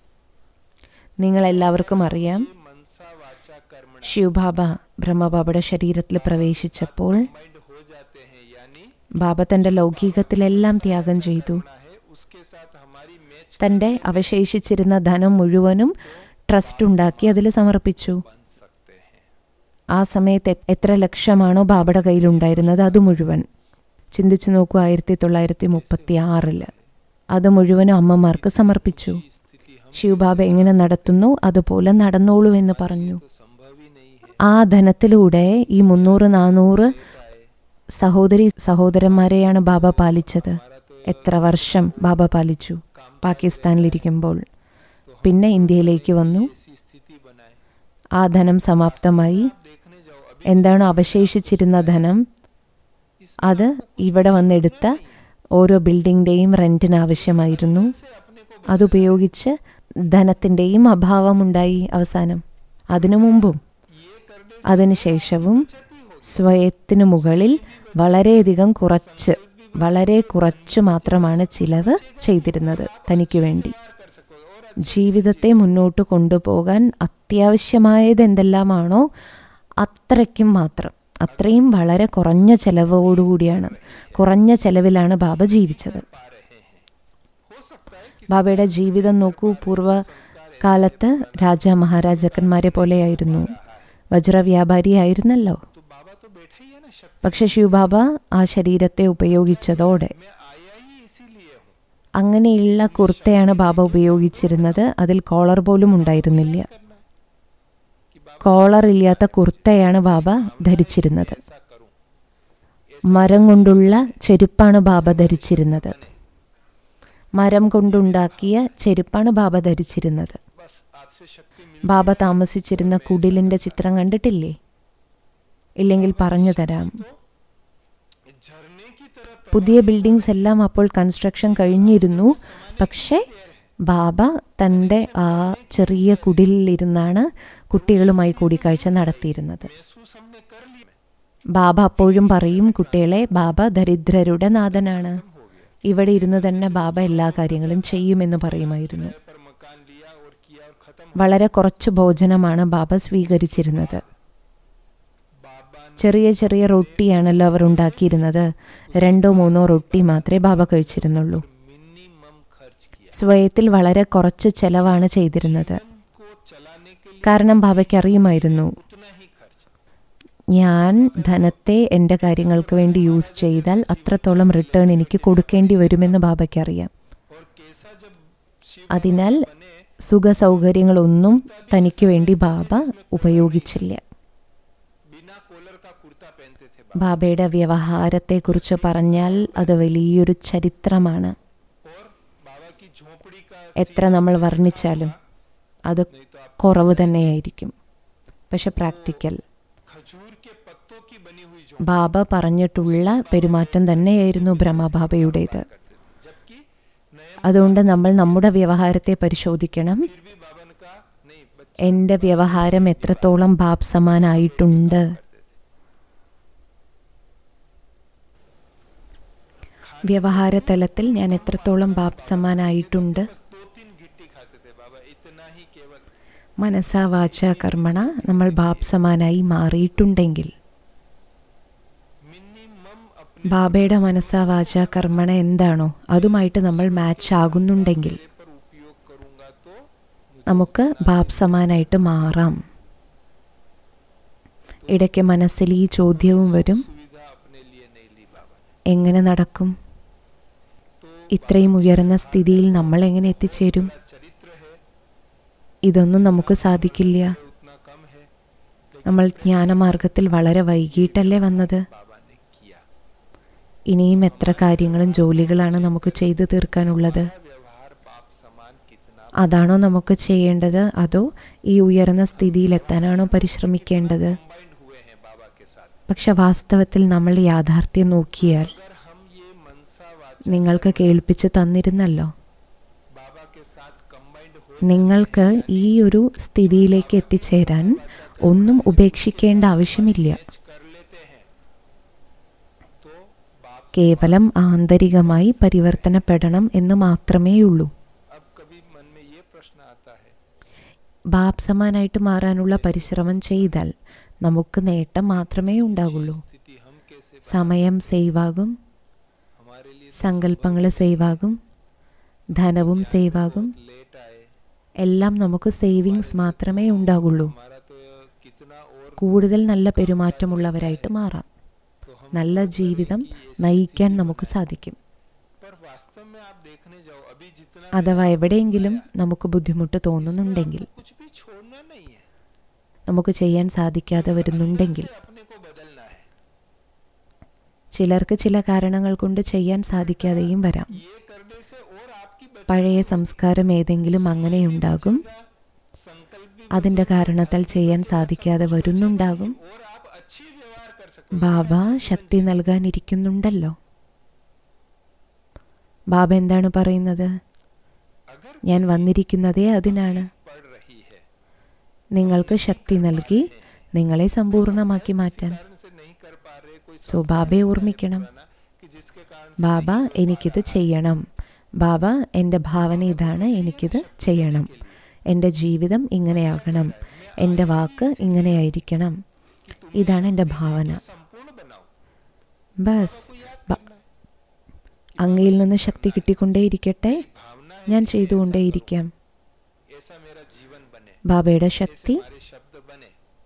Speaker 2: നിങ്ങളെല്ലാവർക്കും അറിയാം
Speaker 1: मनसा वाचा कर्म
Speaker 2: ശിവബാബ ബ്രഹ്മബാബയുടെ ശരീരത്തിൽ പ്രവേശിച്ചപ്പോൾ
Speaker 1: माइंड हो जाते हैं यानी
Speaker 2: ബാബ തൻ്റെ ലൗകികത്തിലെല്ലാം ത്യാഗം ചെയ്തു
Speaker 1: ना है उसके साथ हमारी मैच
Speaker 2: തൻ്റെ അവശേഷിച്ചിരുന്ന ധനം മുഴുവനും ട്രസ്റ്റ് ഉണ്ടാക്കി അതിൽ സമർപ്പിച്ചു
Speaker 1: बन सकते हैं
Speaker 2: ആ സമയത്ത് എ- എത്ര ലക്ഷമാണോ ബാബയുടെ കയ്യിലുണ്ടായിരുന്നത് അത് മുഴുവൻ ചിന്തിച്ചു നോക്കൂ ആയിരത്തി തൊള്ളായിരത്തി മുപ്പത്തി ആറില് അത് മുഴുവനും അമ്മമാർക്ക് സമർപ്പിച്ചു
Speaker 1: स्थिति हम
Speaker 2: ശിവബാബ എങ്ങനെ നടത്തുന്നു അതുപോലെ നടന്നോളൂ എന്ന് പറഞ്ഞു
Speaker 1: तो संभव ही नहीं है
Speaker 2: ആ ധനത്തിലൂടെ ഈ മുന്നൂറ് നാനൂറ് സഹോദരി സഹോദരന്മാരെയാണ് ബാബ പാലിച്ചത് എത്ര വർഷം ബാബ പാലിച്ചു പാകിസ്ഥാനിലിരിക്കുമ്പോൾ പിന്നെ ഇന്ത്യയിലേക്ക് വന്നു
Speaker 1: ऐसी स्थिति बनाए
Speaker 2: ആ ധനം സമാപ്തമായി
Speaker 1: देखने जाओ अभी
Speaker 2: എന്താണ് അവശേഷിച്ചിരുന്ന ധനം അത് ഇവിടെ വന്നെടുത്ത ഓരോ ബിൽഡിങ്ങിൻ്റെയും റെൻറ്റിന് ആവശ്യമായിരുന്നു അതുപയോഗിച്ച് ധനത്തിൻ്റെയും അഭാവമുണ്ടായി അവസാനം അതിനു മുമ്പും
Speaker 1: ये करने
Speaker 2: അതിനുശേഷവും സ്വയത്തിനു മുകളിൽ വളരെയധികം കുറച്ച് വളരെ കുറച്ച് മാത്രമാണ് ചിലവ് ചെയ്തിരുന്നത് തനിക്ക് വേണ്ടി
Speaker 1: कर सको और
Speaker 2: ജീവിതത്തെ മുന്നോട്ട് കൊണ്ടുപോകാൻ അത്യാവശ്യമായത് എന്തെല്ലാമാണോ അത്രയ്ക്കും മാത്രം അത്രയും വളരെ കുറഞ്ഞ ചെലവോടുകൂടിയാണ് കുറഞ്ഞ ചെലവിലാണ് ബാബ ജീവിച്ചത്
Speaker 1: पा रहे हैं हो सकता है कि
Speaker 2: ബാബയുടെ ജീവിതം നോക്കൂ പൂർവ്വകാലത്ത് രാജ മഹാരാജാക്കന്മാരെ പോലെയായിരുന്നു വജ്രവ്യാപാരിയായിരുന്നല്ലോ
Speaker 1: तो बाबा तो बैठा ही है ना शक्ति
Speaker 2: പക്ഷെ ശിവബാബ ആ ശരീരത്തെ ഉപയോഗിച്ചതോടെ
Speaker 1: मैं आया ही इसीलिए हूँ
Speaker 2: അങ്ങനെയുള്ള കുർത്തയാണ് ബാബ ഉപയോഗിച്ചിരുന്നത് അതിൽ കോളർ പോലും ഉണ്ടായിരുന്നില്ല
Speaker 1: कि बाबा
Speaker 2: കോളർ ഇല്ലാത്ത കുർത്തയാണ് ബാബ ധരിച്ചിരുന്നത്
Speaker 1: ऐसा करूँ
Speaker 2: മരം കൊണ്ടുള്ള ചെരുപ്പാണ് ബാബ ധരിച്ചിരുന്നത് മരം കൊണ്ടുണ്ടാക്കിയ ചെരുപ്പാണ് ബാബ ധരിച്ചിരുന്നത്
Speaker 1: बस आपसे शक्ति मिल
Speaker 2: ബാബ താമസിച്ചിരുന്ന കുടിലിൻ്റെ ചിത്രം കണ്ടിട്ടില്ലേ ഇല്ലെങ്കിൽ പറഞ്ഞു തരാം
Speaker 1: झरने की तरह
Speaker 2: പുതിയ ബിൽഡിങ്സ് എല്ലാം അപ്പോൾ കൺസ്ട്രക്ഷൻ കഴിഞ്ഞിരുന്നു പക്ഷേ ബാബ തൻ്റെ ആ ചെറിയ കുടിലിരുന്നാണ് കുട്ടികളുമായി കൂടിക്കാഴ്ച നടത്തിയിരുന്നത്
Speaker 1: महसूस हमने कर ली
Speaker 2: ബാബ അപ്പോഴും പറയും കുട്ടികളെ ബാബ ദരിദ്രരുടെ നാഥനാണ് ഇവിടെ ഇരുന്ന് തന്നെ ബാബ എല്ലാ കാര്യങ്ങളും ചെയ്യുമെന്ന് പറയുമായിരുന്നു
Speaker 1: पर मकान लिया और किया और खत्म
Speaker 2: വളരെ കുറച്ച് ഭോജനമാണ് ബാബ സ്വീകരിച്ചിരുന്നത്
Speaker 1: बाबा ने
Speaker 2: ചെറിയ ചെറിയ റൊട്ടിയാണല്ലോ അവർ ഉണ്ടാക്കിയിരുന്നത് രണ്ടോ മൂന്നോ റൊട്ടി മാത്രമേ ബാബ കഴിച്ചിരുന്നുള്ളൂ
Speaker 1: मिनिमम खर्च किया
Speaker 2: സ്വയത്തിൽ വളരെ കുറച്ച് ചെലവാണ് ചെയ്തിരുന്നത്
Speaker 1: को चलाने के लिए
Speaker 2: കാരണം ബാബയ്ക്ക് അറിയുമായിരുന്നു
Speaker 1: उतना ही खर्च
Speaker 2: ഞാൻ ധനത്തെ എൻ്റെ കാര്യങ്ങൾക്ക് വേണ്ടി യൂസ് ചെയ്താൽ അത്രത്തോളം റിട്ടേൺ എനിക്ക് കൊടുക്കേണ്ടി വരുമെന്ന് ബാബയ്ക്ക് അറിയാം
Speaker 1: और कैसा जब शिव
Speaker 2: അതിനാൽ
Speaker 1: बने
Speaker 2: സുഖ സൗകര്യങ്ങളൊന്നും തനിക്ക് വേണ്ടി ബാബ ഉപയോഗിച്ചില്ല
Speaker 1: बिना कॉलर का कुर्ता पहनते थे
Speaker 2: ബാബയുടെ വ്യവഹാരത്തെക്കുറിച്ച് പറഞ്ഞാൽ അത് വലിയൊരു ചരിത്രമാണ്
Speaker 1: और बाबा की झोपड़ी का
Speaker 2: എത്ര നമ്മൾ വർണ്ണിച്ചാലും അത് കുറവ് തന്നെയായിരിക്കും പക്ഷെ പ്രാക്ടിക്കൽ
Speaker 1: खजूर के पत्तों की बनी हुई झोपड़ी
Speaker 2: ബാബ പറഞ്ഞിട്ടുള്ള പെരുമാറ്റം തന്നെയായിരുന്നു ബ്രഹ്മബാബയുടേത്
Speaker 1: जबकि नए
Speaker 2: അതുകൊണ്ട് നമ്മൾ നമ്മുടെ വ്യവഹാരത്തെ പരിശോധിക്കണം
Speaker 1: फिर भी बाबा ने कहा नहीं बच्चे
Speaker 2: എൻ്റെ വ്യവഹാരം എത്രത്തോളം ബാബ് സമാനായിട്ടുണ്ട് വ്യവഹാര തലത്തിൽ ഞാൻ എത്രത്തോളം ബാബ് സമാനായിട്ടുണ്ട്
Speaker 1: बस दो तीन गिट्टी खाते थे बाबा इतना ही केवल
Speaker 2: മനസാ വാച കർമ്മണ നമ്മൾ ബാബ് സമാനായി മാറിയിട്ടുണ്ടെങ്കിൽ
Speaker 1: मिनिमम अपने
Speaker 2: ബാബയുടെ മനസാ വാച കർമ്മണ എന്താണോ അതുമായിട്ട് നമ്മൾ മാച്ച് ആകുന്നുണ്ടെങ്കിൽ
Speaker 1: पर उपयोग करूंगा तो
Speaker 2: നമുക്ക് ബാബ് സമാനായിട്ട് മാറാം ഇടയ്ക്ക് മനസ്സിൽ ഈ ചോദ്യവും വരും
Speaker 1: सुविधा अपने लिए नहीं ली बाबा ने
Speaker 2: എങ്ങനെ നടക്കും ഇത്രയും ഉയർന്ന സ്ഥിതിയിൽ നമ്മൾ എങ്ങനെ എത്തിച്ചേരും
Speaker 1: अपना चरित्र है
Speaker 2: ഇതൊന്നും നമുക്ക് സാധിക്കില്ല
Speaker 1: उतना कम है
Speaker 2: നമ്മൾ ജ്ഞാനമാർഗത്തിൽ വളരെ വൈകിട്ടല്ലേ വന്നത്
Speaker 1: बाबा ने किया
Speaker 2: ഇനിയും എത്ര കാര്യങ്ങളും ജോലികളാണ് നമുക്ക് ചെയ്തു തീർക്കാനുള്ളത്
Speaker 1: यह व्यवहार पाप समान कितना
Speaker 2: അതാണോ നമുക്ക് ചെയ്യേണ്ടത് അതോ ഈ ഉയർന്ന സ്ഥിതിയിലെത്താനാണോ പരിശ്രമിക്കേണ്ടത്
Speaker 1: कंबाइंड हुए हैं बाबा के साथ
Speaker 2: പക്ഷെ വാസ്തവത്തിൽ നമ്മൾ യാഥാർത്ഥ്യം നോക്കിയാൽ
Speaker 1: अगर हम ये मनसा वाच
Speaker 2: നിങ്ങൾക്ക് കേൾപ്പിച്ചു തന്നിരുന്നല്ലോ
Speaker 1: बाबा के साथ कंबाइंड हो
Speaker 2: നിങ്ങൾക്ക് ഈ ഒരു സ്ഥിതിയിലേക്ക് എത്തിച്ചേരാൻ ഒന്നും ഉപേക്ഷിക്കേണ്ട ആവശ്യമില്ല
Speaker 1: कर लेते हैं तो बाप
Speaker 2: കേവലം ആന്തരികമായി പരിവർത്തനപ്പെടണം എന്ന് മാത്രമേയുള്ളൂ
Speaker 1: अब कभी मन में ये प्रश्न आता है
Speaker 2: ബാപ് സമാനായിട്ട് മാറാനുള്ള പരിശ്രമം ചെയ്താൽ നമുക്ക് നേട്ടം മാത്രമേ ഉണ്ടാകുള്ളൂ
Speaker 1: स्थिति हम कैसे
Speaker 2: സമയം സേവാകും
Speaker 1: हमारे लिए
Speaker 2: സങ്കല്പങ്ങൾ സേവാകും ധനവും സേവാകും
Speaker 1: लेट आए
Speaker 2: എല്ലാം നമുക്ക് സേവിങ്സ് മാത്രമേ ഉണ്ടാകുള്ളൂ
Speaker 1: हमारा तो कितना और
Speaker 2: കൂടുതൽ നല്ല പെരുമാറ്റമുള്ളവരായിട്ട് മാറാം
Speaker 1: तो हम
Speaker 2: നല്ല ജീവിതം നയിക്കാൻ നമുക്ക് സാധിക്കും
Speaker 1: पर वास्तव में आप देखने जाओ अभी जितना
Speaker 2: അഥവാ എവിടെയെങ്കിലും നമുക്ക് ബുദ്ധിമുട്ട് തോന്നുന്നുണ്ടെങ്കിൽ
Speaker 1: कुछ भी छोड़ना नहीं है
Speaker 2: നമുക്ക് ചെയ്യാൻ സാധിക്കാതെ വരുന്നുണ്ടെങ്കിൽ
Speaker 1: से अपने को बदलना है
Speaker 2: ചിലർക്ക് ചില കാരണങ്ങൾ കൊണ്ട് ചെയ്യാൻ സാധിക്കാതെയും വരാം
Speaker 1: ये करने से और आपकी बच
Speaker 2: പഴയ സംസ്കാരം ഏതെങ്കിലും അങ്ങനെയുണ്ടാകും
Speaker 1: संकल्प भी
Speaker 2: അതിൻ്റെ കാരണത്താൽ ചെയ്യാൻ സാധിക്കാതെ വരുന്നുണ്ടാകും
Speaker 1: और आप अच्छी व्यवहार कर सकते
Speaker 2: ബാബ ശക്തി നൽകാനിരിക്കുന്നുണ്ടല്ലോ ബാബ എന്താണ് പറയുന്നത്
Speaker 1: अगर
Speaker 2: ഞാൻ വന്നിരിക്കുന്നതേ അതിനാണ്
Speaker 1: पढ़ रही है
Speaker 2: നിങ്ങൾക്ക് ശക്തി നൽകി നിങ്ങളെ സമ്പൂർണ്ണമാക്കി മാറ്റാൻ
Speaker 1: कारण से नहीं कर पा रहे कोई
Speaker 2: സോ ബാബയെ ഓർമ്മിക്കണം
Speaker 1: ना कि जिसके कारण
Speaker 2: ബാബ എനിക്കിത് ചെയ്യണം ബാബ എൻ്റെ ഭാവന ഇതാണ് എനിക്കിത് ചെയ്യണം എൻ്റെ ജീവിതം ഇങ്ങനെയാകണം എൻ്റെ വാക്ക് ഇങ്ങനെയായിരിക്കണം ഇതാണ് എൻ്റെ ഭാവന
Speaker 1: संपूर्ण बनाओ
Speaker 2: ബസ് ബ- അങ്ങയിൽ നിന്ന് ശക്തി കിട്ടിക്കൊണ്ടേയിരിക്കട്ടെ
Speaker 1: भावना
Speaker 2: ഞാൻ ചെയ്തുകൊണ്ടേയിരിക്കാം
Speaker 1: ऐसा मेरा जीवन बने
Speaker 2: ബാബയുടെ ശക്തി
Speaker 1: हमारे शब्द बने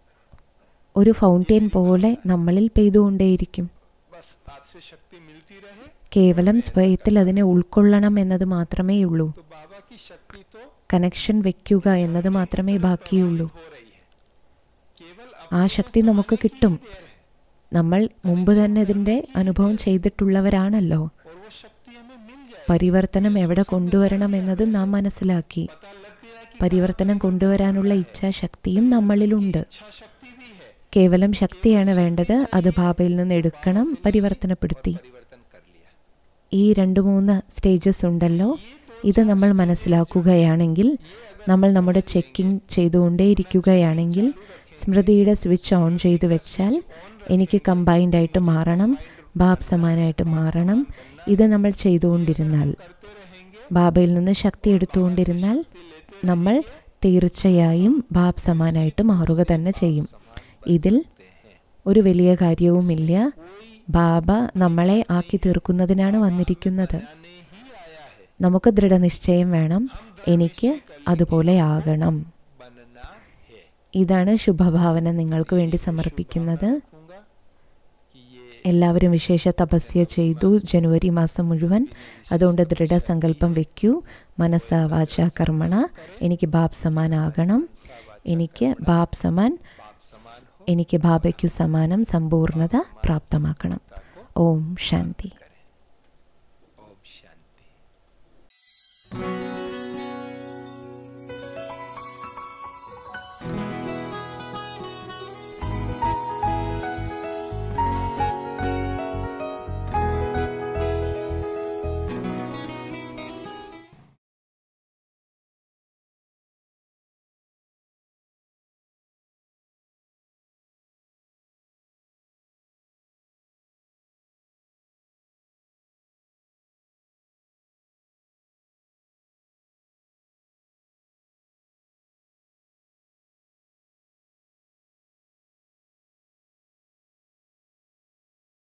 Speaker 2: ഒരു ഫൗണ്ടെയിൻ പോലെ നമ്മളിൽ പെയ്തുകൊണ്ടേയിരിക്കും
Speaker 1: बस आपसे शक्ति मिलती रहे
Speaker 2: കേവലം സ്വയത്തിൽ അതിനെ ഉൾക്കൊള്ളണം എന്നത് മാത്രമേ ഉള്ളൂ
Speaker 1: तो बाबा की शक्ति तो
Speaker 2: കണക്ഷൻ വെക്കുക എന്നത് മാത്രമേ ബാക്കിയുള്ളൂ
Speaker 1: हो रही है केवल
Speaker 2: ആ ശക്തി നമുക്ക് കിട്ടും നമ്മൾ മുമ്പ് തന്നെ ഇതിൻ്റെ അനുഭവം ചെയ്തിട്ടുള്ളവരാണല്ലോ
Speaker 1: और वो शक्ति हमें मिल जाए
Speaker 2: പരിവർത്തനം എവിടെ കൊണ്ടുവരണം എന്നത് നാം മനസ്സിലാക്കി
Speaker 1: पता लग गया कि
Speaker 2: പരിവർത്തനം കൊണ്ടുവരാനുള്ള ഇച്ഛാശക്തിയും നമ്മളിലുണ്ട്
Speaker 1: इच्छा शक्ति भी है
Speaker 2: കേവലം ശക്തിയാണ് വേണ്ടത് അത് ബാബയിൽ നിന്ന് എടുക്കണം പരിവർത്തനപ്പെടുത്തി
Speaker 1: परिवर्तन कर लिया
Speaker 2: ഈ രണ്ട് മൂന്ന് സ്റ്റേജസ് ഉണ്ടല്ലോ ഇത് നമ്മൾ മനസ്സിലാക്കുകയാണെങ്കിൽ നമ്മൾ നമ്മുടെ ചെക്കിംഗ് ചെയ്തുകൊണ്ടേയിരിക്കുകയാണെങ്കിൽ സ്മൃതിയുടെ സ്വിച്ച് ഓൺ ചെയ്തു വെച്ചാൽ എനിക്ക് കമ്പൈൻഡ് ആയിട്ട് മാറണം ബാബ് സമാനായിട്ട് മാറണം ഇത് നമ്മൾ ചെയ്തുകൊണ്ടിരുന്നാൽ ബാബയിൽ നിന്ന് ശക്തി എടുത്തുകൊണ്ടിരുന്നാൽ നമ്മൾ തീർച്ചയായും ബാബ് സമാനായിട്ട് മാറുക തന്നെ ചെയ്യും ഇതിൽ ഒരു വലിയ കാര്യവുമില്ല ബാബ നമ്മളെ ആക്കി തീർക്കുന്നതിനാണ് വന്നിരിക്കുന്നത് നമുക്ക് ദൃഢനിശ്ചയം വേണം എനിക്ക് അതുപോലെ ആകണം
Speaker 1: बनना है
Speaker 2: ഇതാണ് ശുഭഭാവന നിങ്ങൾക്ക് വേണ്ടി സമർപ്പിക്കുന്നത്
Speaker 1: कहूंगा कि ये
Speaker 2: എല്ലാവരും വിശേഷ തപസ്യ ചെയ്തു ജനുവരി മാസം മുഴുവൻ അതുകൊണ്ട് ദൃഢസങ്കല്പം വെക്കൂ മനസ്സ വാച കർമ്മണ എനിക്ക് ബാബ് സമാൻ ആകണം എനിക്ക് ബാബ് സമാൻ എനിക്ക് ബാബയ്ക്കു സമാനം സമ്പൂർണത പ്രാപ്തമാക്കണം ഓം ശാന്തി